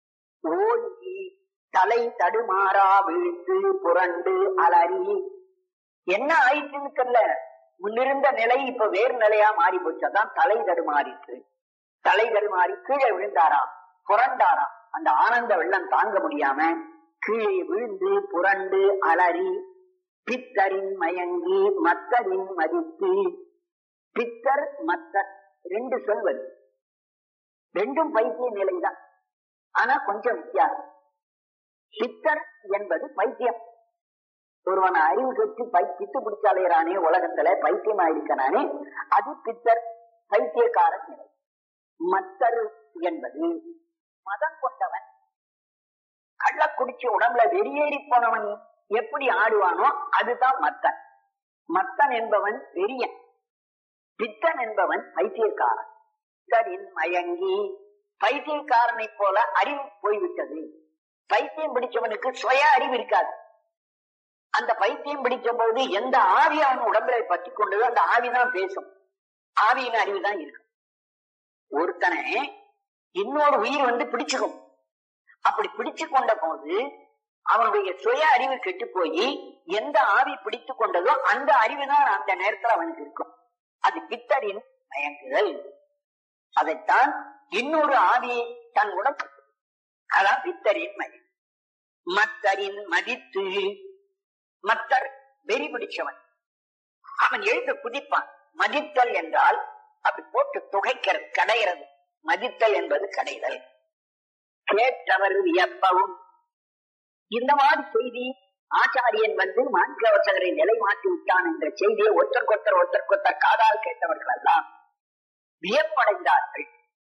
Speaker 3: ஓங்கி தலை தடுமாறா வீழ்த்து புரண்டு அலறி என்ன ஆயிடுச்சுன்னு தெரியல முன்னிருந்த நிலை இப்ப வேறு நிலையா மாறி போச்சு அதான் தலை தடுமாறிற்று தலை தடுமாறி கீழே விழுந்தாராம் புரண்டாராம் அந்த ஆனந்த வெள்ளம் தாங்க முடியாம கீழே விழுந்து புரண்டு அலறி பித்தரின் மயங்கி மத்தரின் மதித்து பித்தர் மத்தர் ரெண்டு சொல் வருது ரெண்டும் பைத்திய நிலைதான் ஆனா கொஞ்சம் வித்தியாசம் பித்தர் என்பது பைத்தியம் ஒருவன் அறிவு கற்று பை பித்து பிடிச்சாலேறானே உலகத்துல பைத்தியமா இருக்கனானே அது பித்தர் பைத்தியக்கார நிலை மத்தர் என்பது மதம் கொண்டவன் கள்ள குடிச்சு உடம்புல வெறியேறி போனவன் எப்படி ஆடுவானோ அதுதான் மத்தன் மத்தன் என்பவன் பெரியன் பித்தன் என்பவன் பைத்தியக்காரன் பித்தரின் மயங்கி பைத்தியக்காரனை போல அறிவு போய்விட்டது பைத்தியம் பிடிச்சவனுக்கு சுய அறிவு இருக்காது அந்த பைத்தியம் பிடிச்ச போது எந்த ஆவி அவன் உடம்புல பற்றி கொண்டதோ அந்த ஆவிதான் பேசும் ஆவியின் அறிவு தான் இருக்கும் ஒருத்தனை இன்னொரு உயிர் வந்து பிடிச்சுக்கும் அப்படி பிடிச்சு கொண்ட போது அவனுடைய சுய அறிவு கெட்டு போய் எந்த ஆவி பிடித்து கொண்டதோ அந்த அறிவு தான் அந்த நேரத்துல அவனுக்கு இருக்கும் அது பித்தரின் மயங்குதல் அதைத்தான் இன்னொரு ஆவி தன் உடம்பு அதான் பித்தரின் மயம் மத்தரின் மதித்து மத்தர் வெறி பிடிச்சவன் அவன் எழுந்து குதிப்பான் மதித்தல் என்றால் அப்படி போட்டு துகைக்கிறது கடையிறது மதித்தல் என்பது கடைதல் கேட்டவர் வியப்பவும் இந்த மாதிரி செய்தி ஆச்சாரியன் வந்து மாணிக்கவசகரை நிலை மாற்றி விட்டான் என்ற செய்தியை ஒருத்தருக்கொத்தர் ஒருத்தருக்கொத்தர் காதால் கேட்டவர்கள் எல்லாம் வியப்படைந்தார்கள்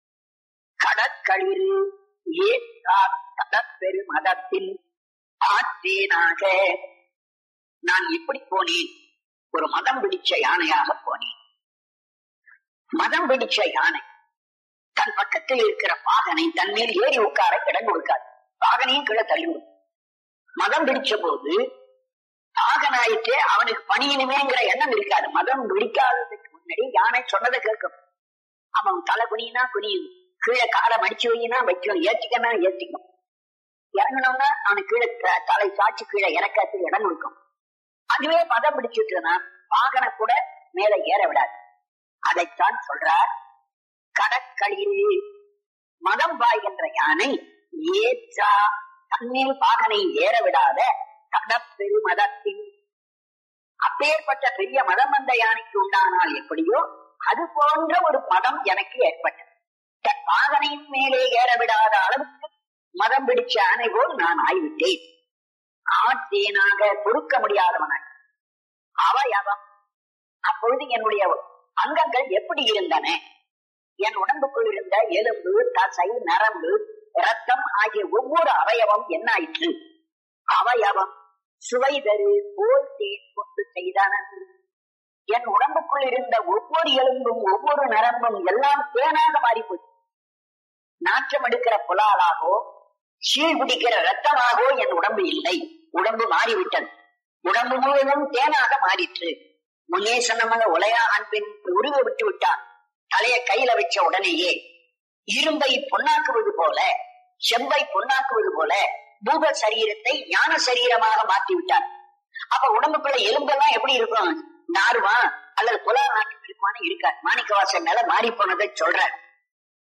Speaker 3: கடற்களிறு ஏற்றா கடற்பெரு மதத்தில் ஆற்றேனாக நான் எப்படி போனேன் ஒரு மதம் பிடிச்ச யானையாக போனேன் மதம் பிடிச்ச யானை தன் பக்கத்தில் இருக்கிற பாகனை தன் மேல் ஏறி உட்கார இடம் கொடுக்காது பாகனையும் கீழே தள்ளிவிடும் மதம் பிடிச்ச போது பாகனாயிட்டே அவனுக்கு பணியணுமேங்கிற எண்ணம் இருக்காது மதம் பிடிக்காததுக்கு முன்னாடி யானை சொன்னதை கேட்கும் அவன் தலை குனியினா குனியும் கீழே காலை மடிச்சு வையினா வைக்கும் ஏற்றிக்கனா ஏற்றிக்கும் இறங்கணும்னா அவனுக்கு கீழே த- தலை சாட்சி கீழே இறக்கத்துக்கு இடம் கொடுக்கும் அதுவே மதம் பிடிச்சிட்டுனா வாகன கூட மேல ஏற விடாது அதைத்தான் சொல்றார் கடற்களில் மதம் பாய்கின்ற யானை ஏற்றா தண்ணீர் பாகனை ஏற விடாத கடப்பெரு மதத்தின் அப்பேற்பட்ட பெரிய மதம் அந்த யானைக்கு உண்டானால் எப்படியோ அது போன்ற ஒரு மதம் எனக்கு ஏற்பட்டது தன் பாகனையின் மேலே ஏற விடாத அளவுக்கு மதம் பிடிச்ச யானை போல் நான் ஆய்விட்டேன் ஆற்றேனாக பொறுக்க முடியாதவனாய் அவயவம் அப்பொழுது என்னுடைய அங்கங்கள் எப்படி இருந்தன என் உடம்புக்குள் இருந்த எலும்பு தசை நரம்பு ரத்தம் ஆகிய ஒவ்வொரு அவயவம் என்னாயிற்று அவயவம் சுவை தரு போல் தேன் கொண்டு செய்தன என் உடம்புக்குள் இருந்த ஒவ்வொரு எலும்பும் ஒவ்வொரு நரம்பும் எல்லாம் தேனாக மாறி போச்சு நாற்றம் எடுக்கிற புலாலாகோ சீழ் பிடிக்கிற ரத்தமாகவோ என் உடம்பு இல்லை உடம்பு மாறிவிட்டது உடம்பு முழுவதும் தேனாக மாறிற்று முன்னே சொன்ன உலையா அன்பின் உருவ விட்டு விட்டான் தலைய கையில வச்ச உடனேயே இரும்பை பொன்னாக்குவது போல செம்பை பொன்னாக்குவது போல பூத சரீரத்தை ஞான சரீரமாக மாற்றி விட்டார் அப்ப உடம்புக்குள்ள எலும்பெல்லாம் எப்படி இருக்கும் நாருவா அல்லது புலா நாட்டு இருக்குமான்னு இருக்கார் மாணிக்கவாசன் மேல மாறி போனதை சொல்றார்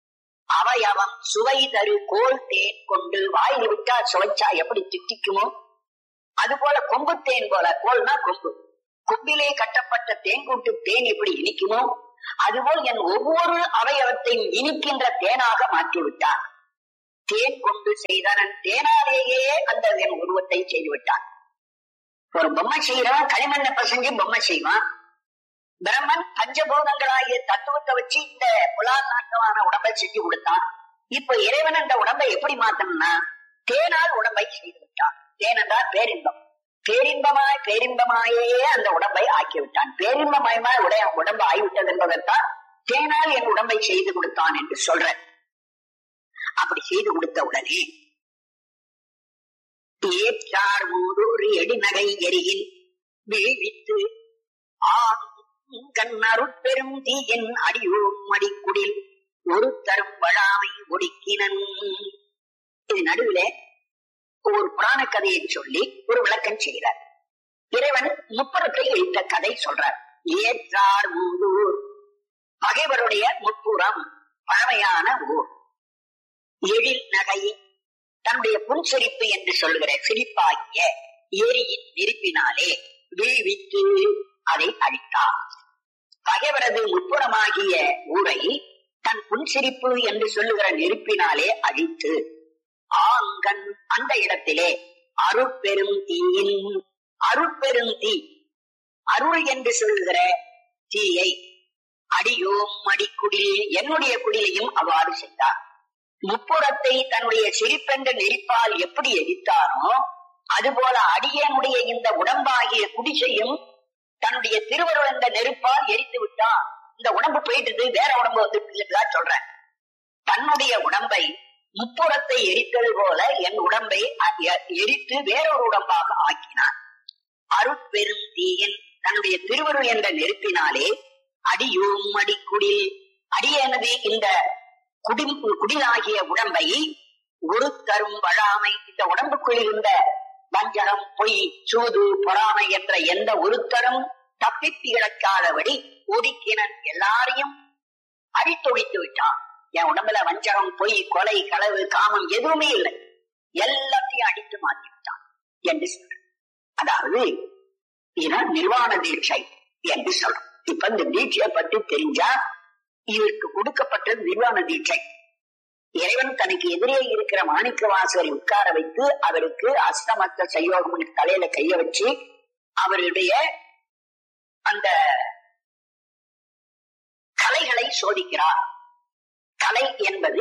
Speaker 3: அவயவம் சுவை தரு கோல் தேன் கொண்டு வாயில் விட்டா சுவைச்சா எப்படி திட்டிக்குமோ அது போல கொம்பு தேன் போல கோல்னா கொம்பு கொம்பிலே கட்டப்பட்ட தேன்கூட்டு தேன் எப்படி இனிக்குமோ அதுபோல் என் ஒவ்வொரு அவயவத்தையும் இனிக்கின்ற தேனாக மாற்றி விட்டான் தேன் கொண்டு செய்தனன் தேனாலேயே அந்த என் உருவத்தை செய்து விட்டான் ஒரு பொம்மை செய்யறவன் களிமண்ணை பசஞ்சு பொம்மை செய்வான் பிரம்மன் பஞ்சபூதங்களாகிய தத்துவத்தை வச்சு இந்த புலால் நாட்டமான உடம்பை செஞ்சு கொடுத்தான் இப்ப இறைவன் அந்த உடம்பை எப்படி மாத்தணும்னா தேனால் உடம்பை செய்து விட்டான் தேனென்றால் பேரின்பம் பேரின்பமாய் பேரின்பமாயே அந்த உடம்பை ஆக்கி விட்டான் பேரின்பமயமாய் உடைய உடம்பு ஆகிவிட்டது என்பதற்கான் தேனால் என் உடம்பை செய்து கொடுத்தான் என்று சொல்றேன் அப்படி செய்து கொடுத்த உடனே ஏற்றார் மூதூர் எடிநகை எரியில் வீழ்வித்து ஆண் கண்ணருட்பெரும் தீயன் அடியோம் அடிக்குடில் ஒரு தரும் வழாமை ஒடுக்கினன் இது நடுவில ஒரு புராண கதையை சொல்லி ஒரு விளக்கம் செய்கிறார் இறைவன் முப்புறத்தை வைத்த கதை சொல்றார் ஏற்றார் மூதூர் பகைவருடைய முப்புறம் பழமையான ஊர் எழில் நகை தன்னுடைய புன்சிரிப்பு என்று சொல்லுகிற சிரிப்பாகிய ஏரியின் நெருப்பினாலே வீழ்வித்து அதை அழித்தார் பகைவரது முப்புறமாகிய ஊரை தன் புன்சிரிப்பு என்று சொல்லுகிற நெருப்பினாலே அழித்து ஆங்கன் அந்த இடத்திலே அருட்பெரும் தீயின் அருட்பெரும் தீ அருள் என்று சொல்லுகிற தீயை அடியோம் அடிக்குடில் என்னுடைய குடிலையும் அவ்வாறு செய்தார் முப்புறத்தை தன்னுடைய சிரிப்பென்ற நெருப்பால் எப்படி எரித்தானோ அதுபோல அடியனுடைய இந்த உடம்பாகிய குடிசையும் தன்னுடைய திருவருள் என்ற நெருப்பால் எரித்து விட்டான் இந்த உடம்பு போயிட்டு வேற உடம்பு வந்து சொல்றேன் தன்னுடைய உடம்பை முப்புறத்தை எரித்தது போல என் உடம்பை எரித்து வேறொரு உடம்பாக ஆக்கினான் அருட்பெரும் தீயன் தன்னுடைய திருவருள் என்ற நெருப்பினாலே அடியோம் அடிக்குடில் அடியனது இந்த குடி குடிலாகிய உடம்பை ஒரு தரும் வழாமை இந்த உடம்புக்குள் இருந்த வஞ்சகம் பொய் சூது பொறாமை என்ற எந்த ஒருத்தரும் தப்பித்து இழக்காதபடி ஒடுக்கினன் எல்லாரையும் அடித்தொழித்து விட்டான் என் உடம்புல வஞ்சகம் பொய் கொலை களவு காமம் எதுவுமே இல்லை எல்லாத்தையும் அடித்து மாற்றி விட்டான் என்று சொல்ற அதாவது இதுதான் நிர்வாண தீட்சை என்று சொல்றோம் இப்ப இந்த தீட்சையை பற்றி தெரிஞ்சா இதற்கு கொடுக்கப்பட்டது நிர்வாண தீட்சை இறைவன் தனக்கு எதிரே இருக்கிற மாணிக்க வாசகரை உட்கார வைத்து அவருக்கு அஷ்டமத்த சையோகம் தலையில கைய வச்சு அவருடைய அந்த கலைகளை சோதிக்கிறார் கலை என்பது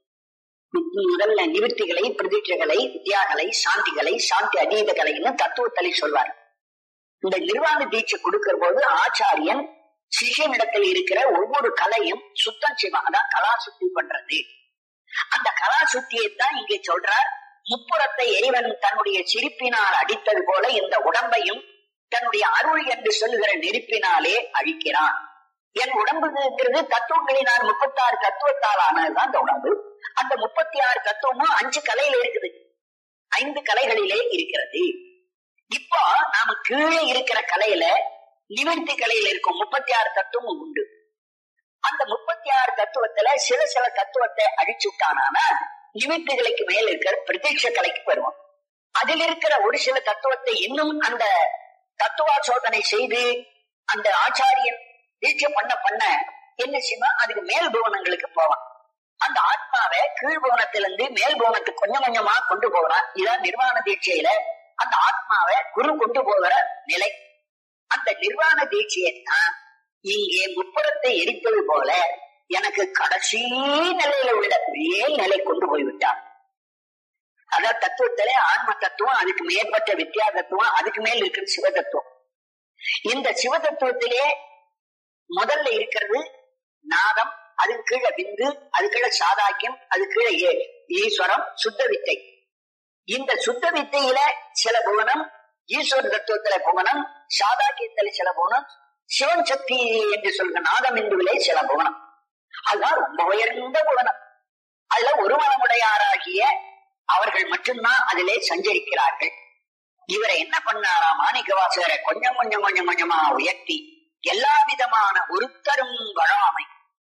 Speaker 3: முதல்ல நிவர்த்திகளை பிரதிஷ்டைகளை வித்யாகளை சாந்திகளை சாந்தி அதீத கலைன்னு தத்துவத்தலை சொல்வார் இந்த நிர்வாண தீட்சை கொடுக்கிற போது ஆச்சாரியன் சிஷியனிடத்தில் இருக்கிற ஒவ்வொரு கலையும் சுத்தம் செய்வான் அதான் கலா சுத்தி பண்றது அந்த கலா சுத்தியைத்தான் இங்கே சொல்றார் முப்புறத்தை எரிவன் தன்னுடைய சிரிப்பினால் அடித்தது போல இந்த உடம்பையும் தன்னுடைய அருள் என்று சொல்லுகிற நெருப்பினாலே அழிக்கிறான் என் உடம்புங்கிறது தத்துவங்களினால் முப்பத்தாறு தத்துவத்தால் ஆனதுதான் அந்த உடம்பு அந்த முப்பத்தி ஆறு தத்துவமும் அஞ்சு கலையில இருக்குது ஐந்து கலைகளிலே இருக்கிறது இப்போ நாம கீழே இருக்கிற கலையில நிவர்த்தி கலையில இருக்கும் முப்பத்தி ஆறு தத்துவமும் உண்டு அந்த முப்பத்தி ஆறு தத்துவத்துல சில சில தத்துவத்தை அழிச்சுட்டானா நிவர்த்திகளுக்கு மேல இருக்கிற பிரதீட்ச கலைக்கு வருவோம் அதில் இருக்கிற ஒரு சில தத்துவத்தை இன்னும் அந்த தத்துவா சோதனை செய்து அந்த ஆச்சாரியன் தீட்சை பண்ண பண்ண என்ன செய்வான் அதுக்கு மேல் புவனங்களுக்கு போவான் அந்த ஆத்மாவை கீழ் புவனத்திலிருந்து மேல் புவனத்துக்கு கொஞ்சம் கொஞ்சமா கொண்டு போகிறான் இதான் நிர்வாண தீட்சையில அந்த ஆத்மாவை குரு கொண்டு போகிற நிலை அந்த நிர்வாண தீட்சையைத்தான் இங்கே முப்புறத்தை எரித்தது போல எனக்கு கடைசி நிலையில உள்ள மேல் நிலை கொண்டு போய்விட்டான் அதான் தத்துவத்திலே ஆன்ம தத்துவம் அதுக்கு மேற்பட்ட வித்யா தத்துவம் அதுக்கு மேல் இருக்கிற சிவ தத்துவம் இந்த சிவ தத்துவத்திலே முதல்ல இருக்கிறது நாதம் அதுக்கு கீழே விந்து அது கீழே சாதாக்கியம் அது கீழே ஈஸ்வரம் சுத்த வித்தை இந்த சுத்த வித்தையில சில புவனம் ஈஸ்வர தத்துவத்தில புவனம் சாதாக்கியத்தில சில புவனம் சிவன் சக்தி என்று சொல்ற நாதம் என்பதிலே சில புவனம் அதுதான் ரொம்ப உயர்ந்த புவனம் அதுல ஒரு மனமுடையாராகிய அவர்கள் மட்டும்தான் அதிலே சஞ்சரிக்கிறார்கள் இவரை என்ன பண்ணாரா மாணிக்க வாசகரை கொஞ்சம் கொஞ்சம் கொஞ்சம் கொஞ்சமா உயர்த்தி எல்லா விதமான ஒருத்தரும் வழாமை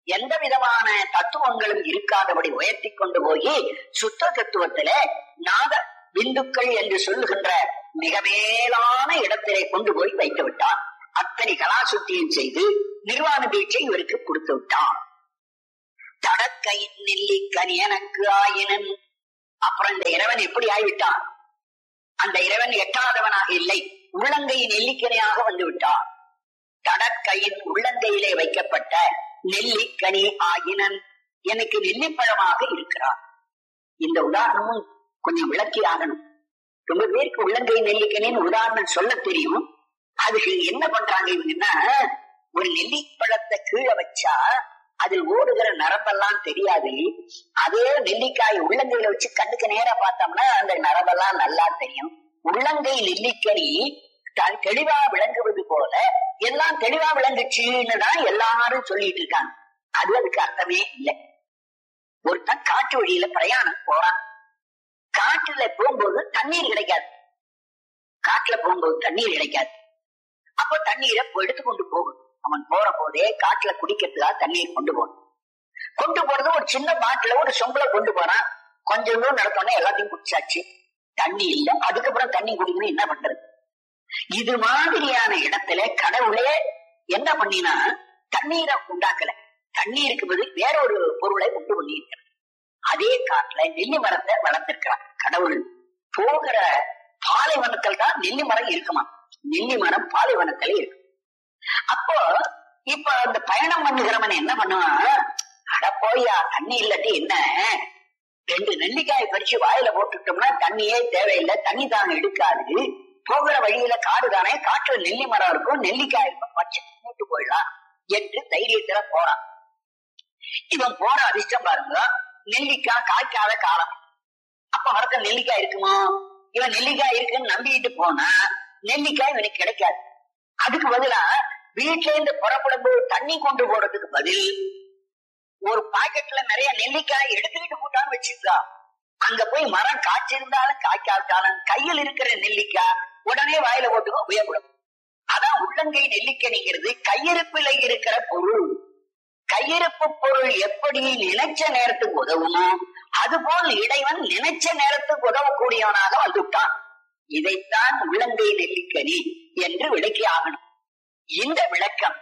Speaker 3: எந்த விதமான தத்துவங்களும் இருக்காதபடி உயர்த்தி கொண்டு போய் சுத்த தத்துவத்தில நாத பிந்துக்கள் என்று சொல்லுகின்ற மிக மேலான இடத்திலே கொண்டு போய் வைத்து விட்டான் அத்தனை கலாசுத்தியும் செய்து நிர்வாண தீட்சை இவருக்கு கொடுத்து விட்டான் தடக்கையின் நெல்லி கனியனுக்கு ஆயினன் அப்புறம் இந்த இறைவன் எப்படி ஆய்விட்டான் அந்த இறைவன் எட்டாதவனாக இல்லை உள்ளங்கை நெல்லிக்கனியாக வந்து விட்டான் தடக்கையின் உள்ளங்கையிலே வைக்கப்பட்ட நெல்லிக்கனி ஆகினன் எனக்கு நெல்லிப்பழமாக இருக்கிறான் இந்த உதாரணமும் கொஞ்சம் விளக்கி ஆகணும் ரொம்ப பேருக்கு உள்ளங்கை நெல்லிக்கனின்னு உதாரணம் சொல்ல தெரியும் அதுக்கு என்ன பண்றாங்க இவங்கன்னா ஒரு நெல்லிப்பழத்தை கீழே வச்சா அதில் ஓடுகிற நரம்பெல்லாம் தெரியாது அதே நெல்லிக்காய் உள்ளங்கையில வச்சு கண்ணுக்கு நேரா பார்த்தோம்னா அந்த நரம்பெல்லாம் நல்லா தெரியும் உள்ளங்கை நெல்லிக்கனி தான் தெளிவா விளங்குவது போல எல்லாம் தெளிவா விளங்குச்சுன்னு தான் எல்லாரும் சொல்லிட்டு இருக்காங்க அது அதுக்கு அர்த்தமே இல்லை ஒருத்தன் காட்டு வழியில பிரயாணம் போறான் காட்டுல போகும்போது தண்ணீர் கிடைக்காது காட்டுல போகும்போது தண்ணீர் கிடைக்காது அப்போ தண்ணீரை எடுத்து கொண்டு போகணும் அவன் போற போதே காட்டுல குடிக்கிறதுக்காக தண்ணீர் கொண்டு போகணும் கொண்டு போறது ஒரு சின்ன பாட்டில ஒரு சொம்புல கொண்டு போறான் கொஞ்சம் தூரம் நடத்தோன்னே எல்லாத்தையும் குடிச்சாச்சு தண்ணி இல்ல அதுக்கப்புறம் தண்ணி குடிக்கணும் என்ன பண்றது இது மாதிரியான இடத்துல கடவுளே என்ன பண்ணினா தண்ணீரை உண்டாக்கல தண்ணீருக்கு பதில் வேற ஒரு பொருளை உண்டு பண்ணியிருக்கிறார் அதே காட்டுல நெல்லி மரத்தை வளர்த்திருக்கிறார் கடவுள் போகிற பாலைவனத்தில் தான் நெல்லி மரம் இருக்குமா நெல்லி மரம் பாலைவனத்துல இருக்கு அப்போ இப்ப அந்த பயணம் பண்ணுகிறவன் என்ன பண்ணுவான் அட போயா தண்ணி இல்லாட்டி என்ன ரெண்டு நெல்லிக்காய் பறிச்சு வாயில போட்டுட்டோம்னா தண்ணியே தேவையில்லை தண்ணி தாங்க எடுக்காது போகிற வழியில காடு தானே காட்டுல நெல்லி மரம் இருக்கும் நெல்லிக்காய் பச்சை மூட்டு போயிடலாம் என்று தைரியத்துல போறான் இவன் போற அதிர்ஷ்டம் பாருங்க நெல்லிக்காய் காய்க்காத காலம் அப்ப மரத்துல நெல்லிக்காய் இருக்குமா இவன் நெல்லிக்காய் இருக்குன்னு நம்பிட்டு போனா நெல்லிக்காய் இவனுக்கு கிடைக்காது அதுக்கு பதிலா வீட்டுல இருந்து புறப்படும் போது தண்ணி கொண்டு போறதுக்கு பதில் ஒரு பாக்கெட்ல நிறைய நெல்லிக்காய் எடுத்துக்கிட்டு போட்டான்னு வச்சுக்கா அங்க போய் மரம் காய்ச்சிருந்தாலும் காய்க்காவிட்டாலும் கையில் இருக்கிற நெல்லிக்காய் உடனே வாயில போட்டுக்கோ உபயோகப்படும் அதான் உள்ளங்கை நெல்லிக்கணிங்கிறது கையிருப்பில் இருக்கிற பொருள் கையிருப்பு பொருள் எப்படி நினைச்ச நேரத்துக்கு உதவுமோ அதுபோல் இறைவன் நினைச்ச நேரத்துக்கு உதவக்கூடியவனாக வந்துட்டான் இதைத்தான் உள்ளங்கை நெல்லிக்கனி என்று விளக்கி ஆகணும் இந்த விளக்கம்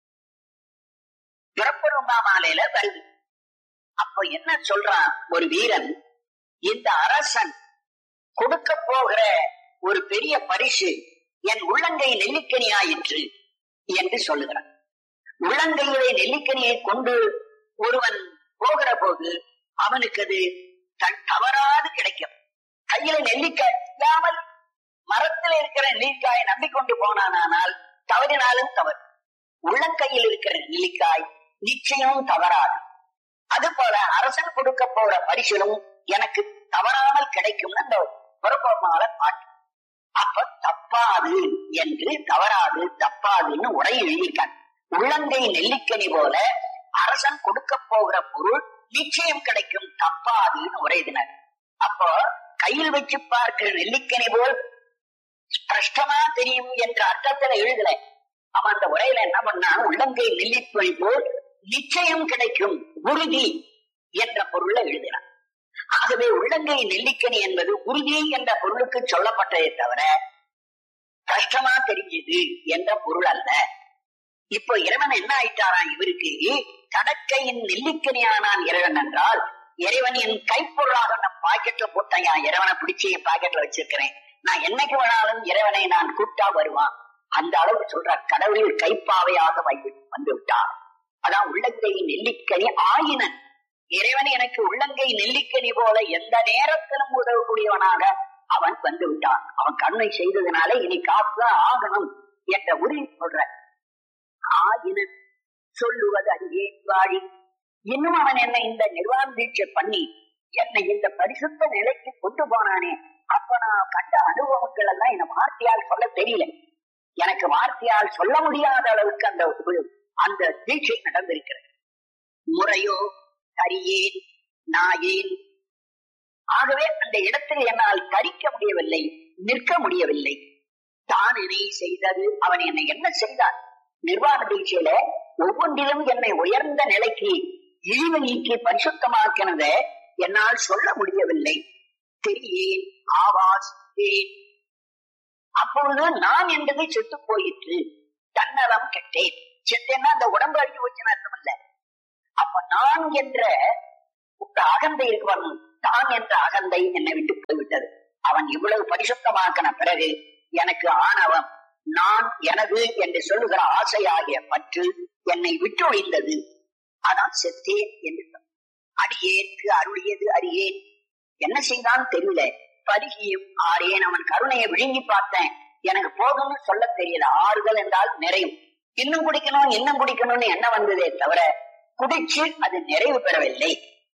Speaker 3: பிறப்பருமா மாலையில வருது அப்ப என்ன சொல்றான் ஒரு வீரன் இந்த அரசன் கொடுக்க போகிற ஒரு பெரிய பரிசு என் உள்ளங்கை நெல்லிக்கனி ஆயிற்று என்று சொல்லுகிறான் உள்ளங்கையிலே நெல்லிக்கனியை கொண்டு ஒருவன் போகிற போது அவனுக்கு அது தன் தவறாது கிடைக்கும் கையில நெல்லிக்காய் இல்லாமல் மரத்தில் இருக்கிற நெல்லிக்காயை நம்பிக்கொண்டு போனானால் தவறினாலும் தவறு உள்ளங்கையில் இருக்கிற நெல்லிக்காய் நிச்சயம் தவறாது அது போல அரசன் கொடுக்க போற பரிசிலும் எனக்கு தவறாமல் கிடைக்கும் அந்த புறப்போமால பாட்டு அப்ப தப்பாது என்று தவறாது தப்பாதுன்னு உரை எழுதியிருக்காங்க உள்ளங்கை நெல்லிக்கனி போல அரசன் கொடுக்க போகிற பொருள் நிச்சயம் கிடைக்கும் தப்பாதுன்னு உரையினர் அப்போ கையில் வச்சு பார்க்கிற நெல்லிக்கனி போல் ஸ்பஷ்டமா தெரியும் என்ற அர்த்தத்துல எழுதல அவன் அந்த உரையில என்ன பண்ணா உள்ளங்கை நெல்லிக்கனி போல் நிச்சயம் கிடைக்கும் உறுதி என்ற பொருளை எழுதினான் ஆகவே உள்ளங்கை நெல்லிக்கனி என்பது உறுதி என்ற பொருளுக்கு சொல்லப்பட்டதே தவிர கஷ்டமா தெரிஞ்சது என்ற பொருள் அல்ல இப்போ இறைவன் என்ன ஆயிட்டாராம் இவருக்கு கடக்கையின் நெல்லிக்கனியானான் இறைவன் என்றால் இறைவன் என் கைப்பொருளாக நான் பாக்கெட்ல போட்டேன் என் இறைவனை பிடிச்சி என் பாக்கெட்ல வச்சிருக்கிறேன் நான் என்னைக்கு வேணாலும் இறைவனை நான் கூப்பிட்டா வருவான் அந்த அளவுக்கு சொல்ற கடவுளில் கைப்பாவையாக வந்து விட்டார் அதான் உள்ளங்கை நெல்லிக்கனி ஆயினன் இறைவன் எனக்கு உள்ளங்கை நெல்லிக்கனி போல எந்த நேரத்திலும் உதவக்கூடியவனாக அவன் வந்து விட்டான் அவன் கண்ணை செய்ததுனால இனி காப்புதான் ஆகணும் என்ற உறுதி சொல்ற ஆயினன் சொல்லுவது அங்கே வாழி இன்னும் அவன் என்னை இந்த நிர்வாண தீட்சை பண்ணி என்னை இந்த பரிசுத்த நிலைக்கு கொண்டு போனானே அப்ப நான் கண்ட அனுபவங்கள் எல்லாம் என் வார்த்தையால் சொல்ல தெரியல எனக்கு வார்த்தையால் சொல்ல முடியாத அளவுக்கு அந்த அந்த தீட்சை நடந்திருக்கிறது முறையோ தரியேன் நாயேன் ஆகவே அந்த இடத்தில் என்னால் தரிக்க முடியவில்லை நிற்க முடியவில்லை தான் என்னை செய்தது அவன் என்னை என்ன செய்தான் நிர்வாக தீட்சையில ஒவ்வொன்றிலும் என்னை உயர்ந்த நிலைக்கு இழிவு நீக்கி பரிசுத்தமாக்கினத என்னால் சொல்ல முடியவில்லை தெரியேன் ஆவாஸ் அப்பொழுது நான் என்பது செத்து போயிற்று தன்னலம் கெட்டேன் செத்தேன்னா அந்த உடம்பு அழிஞ்சு போச்சுன்னு அர்த்தம் இல்ல அப்ப நான் என்ற இந்த அகந்தை இருக்கவன் தான் என்ற அகந்தை என்னை விட்டு போய்விட்டது அவன் இவ்வளவு பரிசுத்தமாக்கின பிறகு எனக்கு ஆணவம் நான் எனது என்று சொல்லுகிற ஆசையாகிய பற்று என்னை விட்டு ஒழிந்தது அதான் செத்தேன் என்று சொன்னான். அடியேற்கு அருளியது அறியேன் என்ன செய்தான் தெரியல பருகியும் ஆறேன் அவன் கருணையை விழுங்கி பார்த்தேன் எனக்கு போதும்னு சொல்ல தெரியல ஆறுதல் என்றால் நிறையும் இன்னும் குடிக்கணும் இன்னும் குடிக்கணும்னு என்ன வந்ததே தவிர குடிச்சு அது நிறைவு பெறவில்லை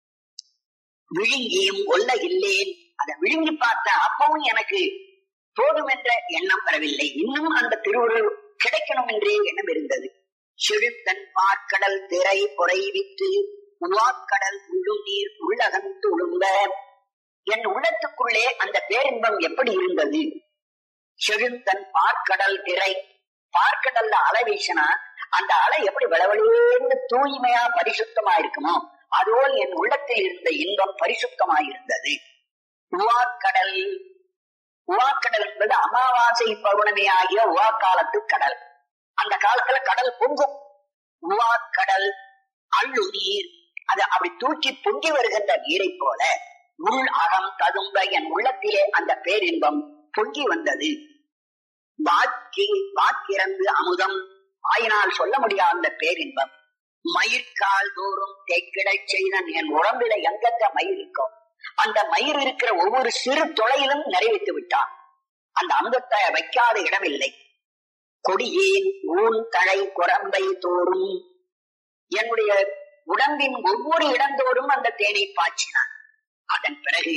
Speaker 3: விழுங்கியும் ஒல்ல இல்லேன் அதை விழுங்கி பார்த்தேன் அப்பவும் எனக்கு போதும் என்ற எண்ணம் பெறவில்லை இன்னும் அந்த திருவுருள் கிடைக்கணும் என்றே எண்ணம் இருந்தது செழுத்தன் பார்க்கடல் திரை பொறைவித்து உவாக்கடல் உள்ளும் நீர் உள்ளகந்து உழுந்த என் உள்ளத்துக்குள்ளே அந்த பேரின்பம் எப்படி இருந்தது செழுந்தன் பார்க்கடல் திரை பார்க்கடல்ல அலை வீசினா அந்த அலை எப்படி விளவழியேந்து தூய்மையா பரிசுத்தமா இருக்குமோ அதோல் என் உள்ளத்தில் இருந்த இன்பம் பரிசுத்தமா இருந்தது உவாக்கடல் உவாக்கடல் என்பது அமாவாசை பௌர்ணமி ஆகிய உவா காலத்து கடல் அந்த காலத்துல கடல் பொங்கும் உவாக்கடல் அள்ளு நீர் அது அப்படி தூக்கி பொங்கி வருகின்ற நீரை போல உள் அகம் ததும்ப என் உள்ளத்திலே அந்த பேரின்பம் பொங்கி வந்தது வாக்கி வாக்கிறந்து அமுதம் ஆயினால் சொல்ல முடியாத அந்த பேரின்பம் மயிர்கால் தோறும் தேக்கிடச் செய்தன் என் உடம்பில எங்கெங்க மயிர் இருக்கோ அந்த மயிர் இருக்கிற ஒவ்வொரு சிறு தொலையிலும் நிறைவேற்றி விட்டான் அந்த அமுதத்தை வைக்காத இடமில்லை கொடியேன் ஊன் தழை குரம்பை தோறும் என்னுடைய உடம்பின் ஒவ்வொரு இடந்தோறும் அந்த தேனை பாய்ச்சினான் அதன் பிறகு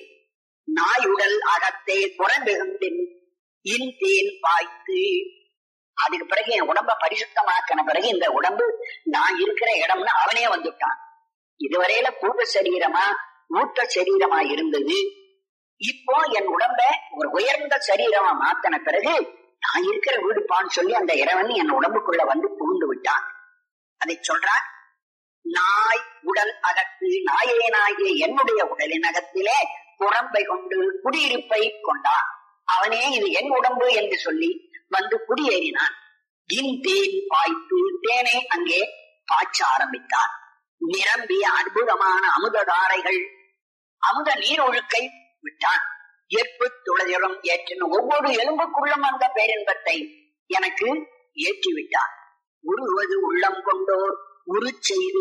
Speaker 3: நாயுடல் அகத்தே குரம்பெகுந்தின் இன் தேன் பாய்த்து அதுக்கு பிறகு என் உடம்ப பரிசுத்தமாக்கின பிறகு இந்த உடம்பு நான் இருக்கிற இடம்னு அவனே வந்துட்டான் இதுவரையில பூர்வ சரீரமா மூத்த சரீரமா இருந்தது இப்போ என் உடம்ப ஒரு உயர்ந்த சரீரமா மாத்தின பிறகு நான் இருக்கிற வீடுப்பான்னு சொல்லி அந்த இறைவன் என் உடம்புக்குள்ள வந்து புகுந்து விட்டான் அதை சொல்றான் நாய் உடல் அகத்து நாயேனாகிய என்னுடைய உடலின் அகத்திலே உடம்பை கொண்டு குடியிருப்பை கொண்டான் அவனே இது என் உடம்பு என்று சொல்லி வந்து குடியேறினான் இன் தேன் பாய்த்து தேனை அங்கே பாய்ச்ச ஆரம்பித்தான் நிரம்பிய அற்புதமான அமுததாரைகள் அமுத நீர் ஒழுக்கை விட்டான் ஏற்பு துளதிலும் ஏற்றின ஒவ்வொரு எலும்புக்குள்ளும் அந்த பேரின்பத்தை எனக்கு ஏற்றி விட்டான் உருவது உள்ளம் கொண்டோர் உரு செய்து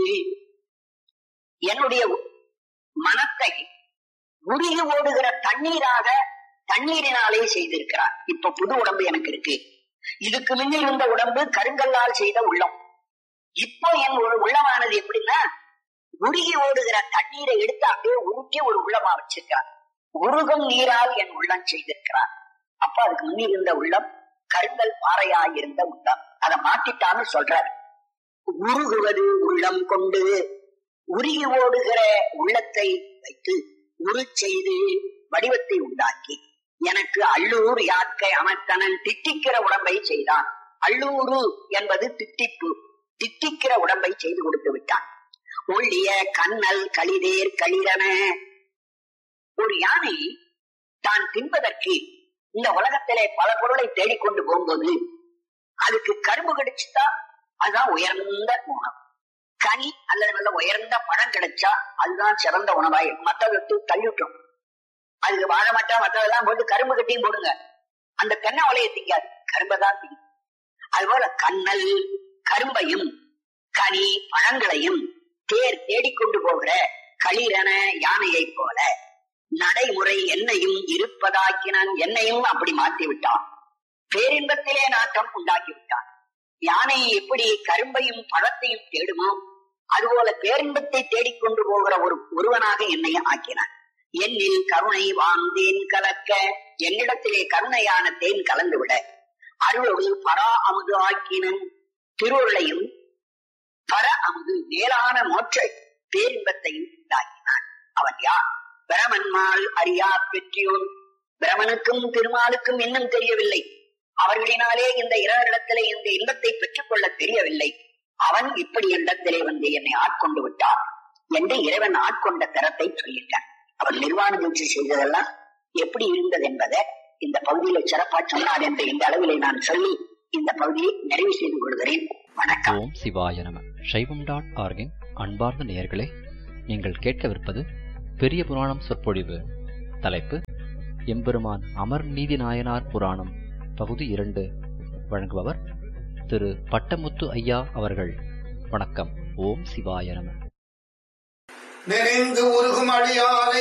Speaker 3: என்னுடைய மனத்தை உருகி ஓடுகிற தண்ணீராக தண்ணீரினாலே செய்திருக்கிறார் இப்ப புது உடம்பு எனக்கு இருக்கு இதுக்கு முன்ன இருந்த உடம்பு கருங்கல்லால் செய்த உள்ளம் இப்போ என் ஒரு உள்ளமானது எப்படின்னா உருகி ஓடுகிற தண்ணீரை எடுத்து அப்படியே ஊற்றி ஒரு உள்ளமா வச்சிருக்கிறார் உருகும் நீரால் என் உள்ளம் செய்திருக்கிறார் அப்ப அதுக்கு முன்ன இருந்த உள்ளம் கருங்கல் பாறையாய் இருந்த உள்ளம் அதை மாத்திட்டான்னு சொல்றார் உருகுவது உள்ளம் கொண்டு உருகி ஓடுகிற உள்ளத்தை வைத்து உரு செய்து வடிவத்தை உண்டாக்கி எனக்கு அள்ளூர் யாக்கை அமர்த்தனன் திட்டிக்கிற உடம்பை செய்தான் அள்ளூரு என்பது திட்டிப்பு திட்டிக்கிற உடம்பை செய்து கொடுத்து விட்டான் ஒள்ளிய கண்ணல் களிதேர் களிரன ஒரு யானை தான் தின்பதற்கு இந்த உலகத்திலே பல பொருளை தேடிக்கொண்டு போகும்போது அதுக்கு கரும்பு கிடைச்சுட்டா அதுதான் உயர்ந்த உணவு கனி அல்லது நல்ல உயர்ந்த பழம் கிடைச்சா அதுதான் சிறந்த உணவாய் மத்ததற்கு தள்ளிவிட்டோம் அதுக்கு வாழ மாட்டா மற்றதெல்லாம் போட்டு கரும்பு கட்டியும் போடுங்க அந்த தென்னை வலையை திங்காது கரும்பை தான் திங்கும் அதுபோல கண்ணல் கரும்பையும் கனி பழங்களையும் தேர் தேடிக்கொண்டு போகிற களிரன யானையை போல நடைமுறை என்னையும் இருப்பதாக்கினான் என்னையும் அப்படி மாற்றி விட்டான் பேரின்பத்திலே நாட்டம் உண்டாக்கி விட்டான் யானை எப்படி கரும்பையும் பழத்தையும் தேடுமோ அதுபோல பேரின்பத்தை தேடிக்கொண்டு போகிற ஒரு ஒருவனாக என்னை ஆக்கினான் என்னில் கருணை வாந்தேன் கலக்க என்னிடத்திலே கருணையான தேன் கலந்து விட அருளோடு பரா அமுது ஆக்கினன் திருவுருளையும் பர அமுது மேலான மோட்ச பேரின்பத்தையும் உண்டாக்கினான் அவன் யார் பிரமன்மால் அறியா பெற்றியோன் பிரமனுக்கும் திருமாலுக்கும் இன்னும் தெரியவில்லை அவர்களினாலே இந்த இரவரிடத்திலே இந்த இன்பத்தை பெற்றுக் கொள்ள தெரியவில்லை அவன் இப்படி இடத்திலே வந்து என்னை ஆட்கொண்டு விட்டான் என்று இறைவன் ஆட்கொண்ட தரத்தை சொல்லியிருக்கான் அவன் நிர்வாண தீட்சை செய்ததெல்லாம் எப்படி இருந்தது என்பதை இந்த பகுதியில சிறப்பா சொன்னார் என்று இந்த அளவிலே நான் சொல்லி இந்த பகுதியை நிறைவு செய்து கொள்கிறேன் வணக்கம்
Speaker 4: ஓம் சிவாய நம சைவம் டாட் ஆர்கின் அன்பார்ந்த நேயர்களே நீங்கள் கேட்கவிருப்பது பெரிய புராணம் சொற்பொழிவு தலைப்பு எம்பெருமான் அமர் நீதி நாயனார் புராணம் பகுதி இரண்டு வழங்குபவர் திரு பட்டமுத்து ஐயா அவர்கள் வணக்கம் ஓம் சிவாய நம
Speaker 5: நினைந்து உருகும் அடியாரை